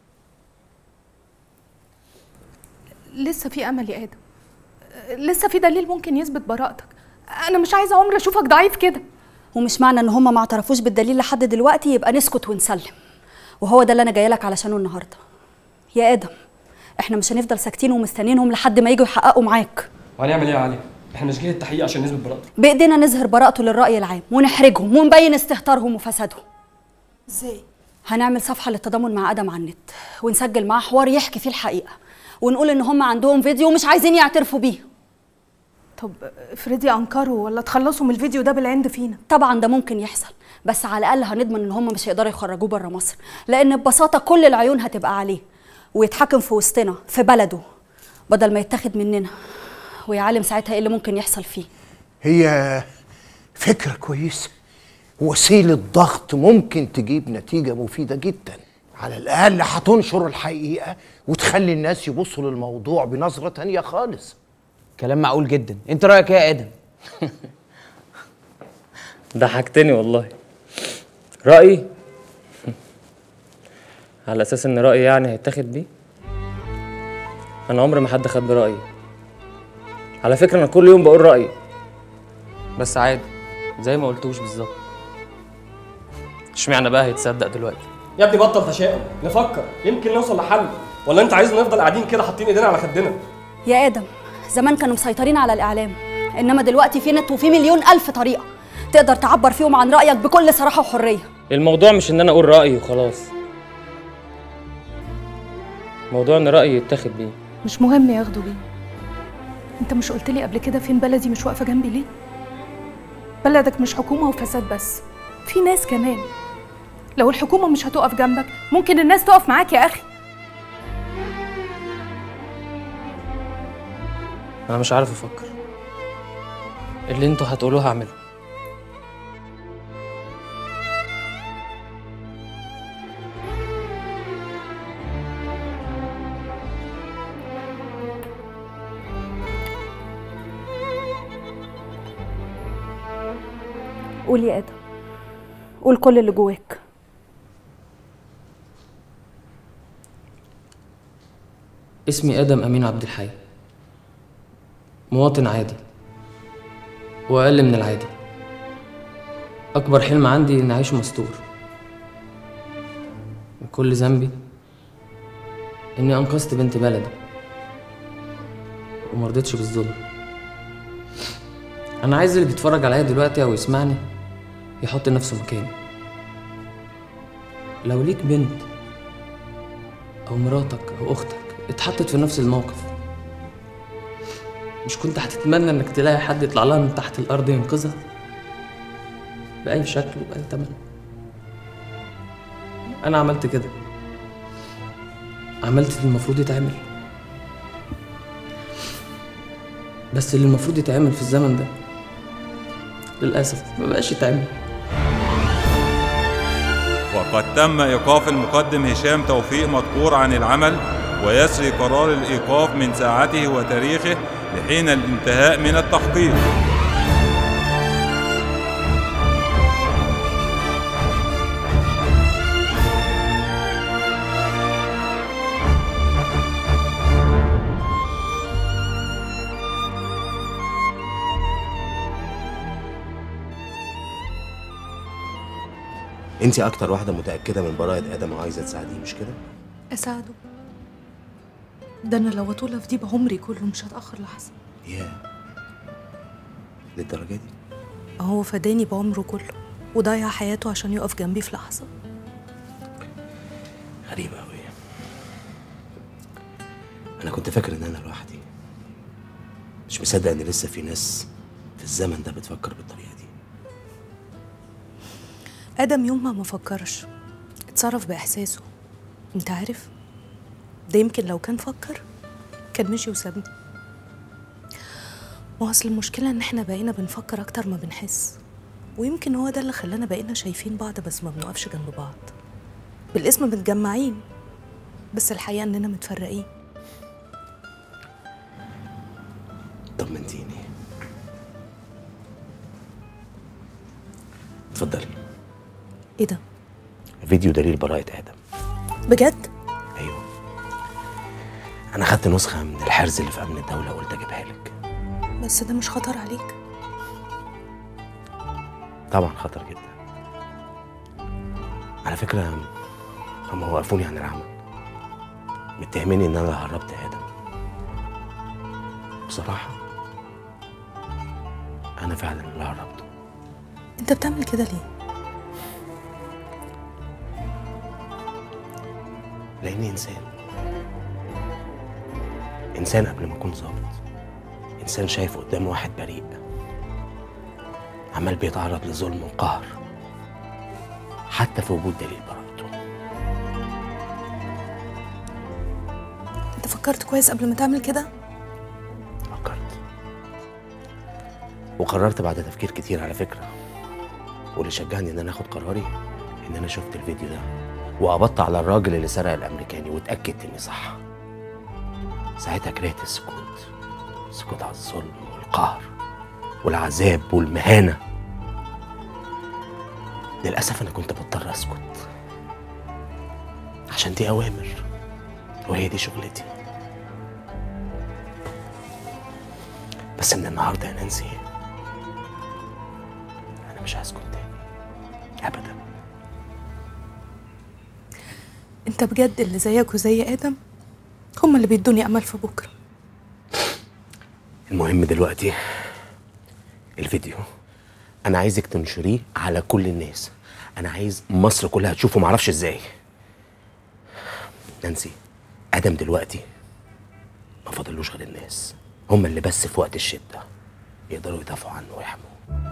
لسه في امل يا ادم لسه في دليل ممكن يثبت براءتك انا مش عايزه عمري اشوفك ضعيف كده ومش معنى ان هما ما اعترفوش بالدليل لحد دلوقتي يبقى نسكت ونسلم وهو ده اللي انا جايه لك علشانه النهارده يا ادم احنا مش هنفضل ساكتين ومستنيينهم لحد ما يجوا يحققوا معاك وهنعمل ايه يا علي احنا مش جايين التحقيق عشان نثبت براءتك بايدينا نظهر براءته للراي العام ونحرجهم ونبين استهتارهم وفسادهم ازاي هنعمل صفحه للتضامن مع ادم على النت ونسجل معاه حوار يحكي فيه الحقيقه ونقول ان هم عندهم فيديو ومش عايزين يعترفوا بيه طب افرضي انكروا ولا تخلصوا من الفيديو ده بالعند فينا طبعا ده ممكن يحصل بس على الاقل هنضمن ان هم مش هيقدروا يخرجوه بره مصر لان ببساطه كل العيون هتبقى عليه ويتحكم في وسطنا في بلده بدل ما يتاخد مننا ويا عالم ساعتها ايه اللي ممكن يحصل فيه هي فكرة كويسة وسيلة ضغط ممكن تجيب نتيجة مفيدة جدا على الأقل هتنشر الحقيقة وتخلي الناس يبصوا للموضوع بنظرة تانية خالص كلام معقول جدا انت رايك ايه يا ادم ضحكتني والله رأيي على أساس إن رأيي يعني هيتاخد بيه أنا عمري ما حد خد برأيي على فكرة أنا كل يوم بقول رأيي بس عادي زي ما قلتوش بالظبط اشمعنى بقى هيتصدق دلوقتي يا ابني بطل تشاؤم نفكر يمكن نوصل لحل ولا انت عايزنا نفضل قاعدين كده حاطين ايدينا على خدنا يا ادم زمان كانوا مسيطرين على الاعلام انما دلوقتي في نت وفي مليون الف طريقه تقدر تعبر فيهم عن رايك بكل صراحه وحريه الموضوع مش إن أنا أقول رأيي وخلاص موضوع إن رأيي يتاخد بيه مش مهم ياخدوا بيه انت مش قلت لي قبل كده فين بلدي مش واقفه جنبي ليه بلدك مش حكومه وفساد بس في ناس كمان لو الحكومه مش هتقف جنبك ممكن الناس تقف معاك يا اخي أنا مش عارف أفكر اللي انتوا هتقولوه هعمله قول يا ادم قول كل اللي جواك اسمي آدم أمين عبد الحي مواطن عادي وأقل من العادي أكبر حلم عندي إني أعيش مستور كل ذنبي إني أنقذت بنت بلدي ومرضتش بالظلم أنا عايز اللي بيتفرج عليا دلوقتي أو يسمعني يحط نفسه مكاني لو ليك بنت أو مراتك أو أختك اتحطت في نفس الموقف مش كنت هتتمنى إنك تلاقي حد يطلع لها من تحت الأرض ينقذها بأي شكل وبأي تمن أنا عملت كده عملت اللي المفروض يتعمل بس اللي المفروض يتعمل في الزمن ده للأسف مبقاش يتعمل وقد تم إيقاف المقدم هشام توفيق مذكور عن العمل ويسري قرار الإيقاف من ساعته وتاريخه لحين الانتهاء من التحقيق انت اكتر واحده متاكده من براءه ادم وعايزه تساعديه مش كده اساعده ده انا لو اطول في دي بعمري كله مش هتاخر لحظه ياه للدرجه دي هو فداني بعمره كله وضيع حياته عشان يقف جنبي في لحظه غريبه قوي انا كنت فاكر ان انا لوحدي مش مصدق ان لسه في ناس في الزمن ده بتفكر بالطريقه دي ادم يوم ما ما فكرش اتصرف باحساسه انت عارف ده يمكن لو كان فكر كان مشي وسابني ما هو اصل المشكله ان احنا بقينا بنفكر اكتر ما بنحس ويمكن هو ده اللي خلانا بقينا شايفين بعض بس ما بنقفش جنب بعض بالاسم متجمعين بس الحقيقه اننا متفرقين طمنتيني اتفضلي ايه ده فيديو دليل براءه ادم بجد انا خدت نسخه من الحرز اللي في امن الدوله وقلت اجيبها لك بس ده مش خطر عليك طبعا خطر جدا على فكره هم وقفوني عن العمل متهميني ان انا هربت ادم بصراحه انا فعلا اللي هربته انت بتعمل كده ليه لاني انسان انسان قبل ما اكون ظابط انسان شايف قدامه واحد بريء عمال بيتعرض لظلم وقهر حتى في وجود دليل براءته انت فكرت كويس قبل ما تعمل كده فكرت وقررت بعد تفكير كتير على فكره واللي شجعني ان انا اخد قراري ان انا شفت الفيديو ده وقبضت على الراجل اللي سرق الامريكاني واتاكدت اني صح ساعتها كرهت السكوت السكوت على الظلم والقهر والعذاب والمهانه للاسف انا كنت بضطر اسكت عشان دي اوامر وهي دي شغلتي بس من النهارده يا نانسي انا مش هسكت تاني ابدا انت بجد اللي زيك وزي ادم هم اللي بيدوني امل في بكره المهم دلوقتي الفيديو انا عايزك تنشريه على كل الناس انا عايز مصر كلها تشوفه معرفش ازاي نانسي ادم دلوقتي ما فاضلوش غير الناس هم اللي بس في وقت الشده يقدروا يدافعوا عنه ويحموه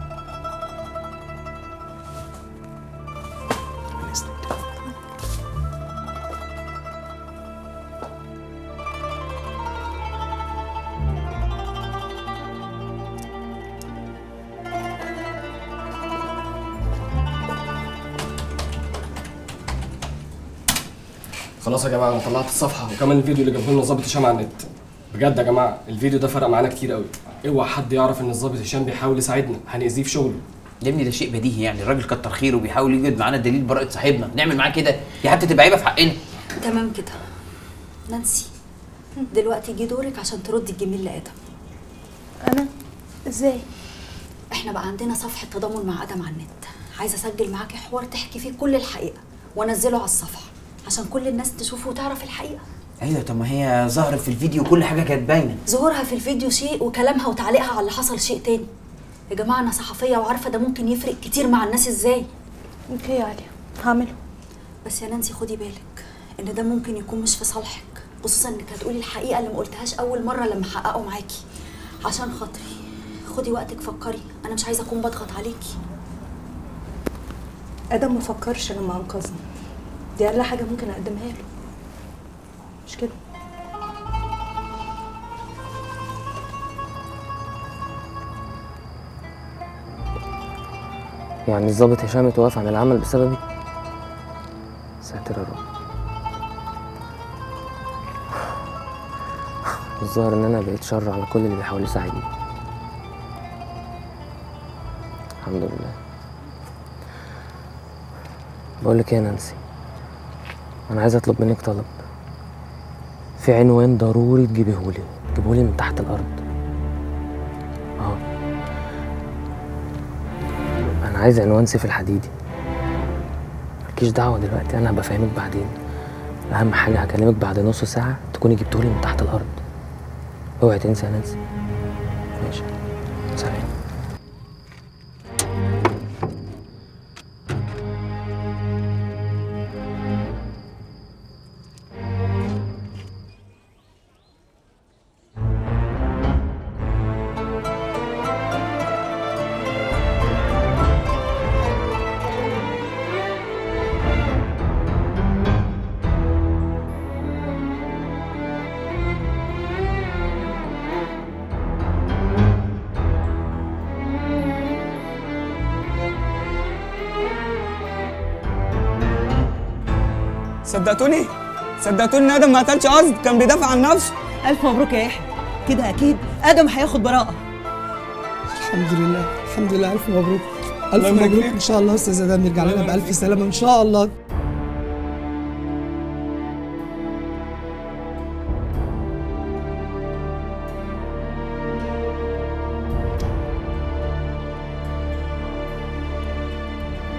من إذنك. خلاص يا جماعه انا طلعت الصفحه وكمان الفيديو اللي جابه لنا ظابط هشام على النت بجد يا جماعه الفيديو ده فرق معانا كتير قوي اوعى حد يعرف ان الظابط هشام بيحاول يساعدنا هنأذيه في شغله يا ابني ده شيء بديهي يعني الراجل كتر خيره وبيحاول يوجد معانا دليل براءة صاحبنا نعمل معاه كده دي حتى تبقى عيبه في حقنا تمام كده نانسي دلوقتي جه دورك عشان تردي الجميل لادم انا ازاي احنا بقى عندنا صفحه تضامن مع ادم على النت عايزه اسجل معاكي حوار تحكي فيه كل الحقيقه وانزله على الصفحه عشان كل الناس تشوفه وتعرف الحقيقه ايوه طب ما هي ظهرت في الفيديو كل حاجه كانت باينه ظهورها في الفيديو شيء وكلامها وتعليقها على اللي حصل شيء تاني يا جماعه انا صحفيه وعارفه ده ممكن يفرق كتير مع الناس ازاي اوكي يا عليا هعمله بس يا نانسي خدي بالك ان ده ممكن يكون مش في صالحك خصوصا انك هتقولي الحقيقه اللي ما قلتهاش اول مره لما حققوا معاكي عشان خاطري خدي وقتك فكري انا مش عايزه اكون بضغط عليكي ادم ما فكرش لما انقذني دي اقل حاجه ممكن اقدمها له مش كده يعني الظابط هشام اتوقف عن العمل بسببي ساتر يا رب الظاهر ان انا بقيت شر على كل اللي بيحاول يساعدني الحمد لله بقول لك ايه يا نانسي انا عايز اطلب منك طلب في عنوان ضروري تجيبيهولي تجيبهولي من تحت الارض اه انا عايز عنوان سيف الحديدي مالكيش دعوه دلوقتي انا هبقى فاهمك بعدين اهم حاجه هكلمك بعد نص ساعه تكوني جبتهولي من تحت الارض اوعي تنسي يا نانسي ماشي سلام صدقتوني صدقتوني ان ادم ما قتلش قصد كان بيدافع عن نفسه الف مبروك يا يحيى كده اكيد ادم هياخد براءه الحمد لله الحمد لله الف مبروك الف الله يبارك مبروك فيك. ان شاء الله استاذ ادم يرجع لنا بالف سلامه ان شاء الله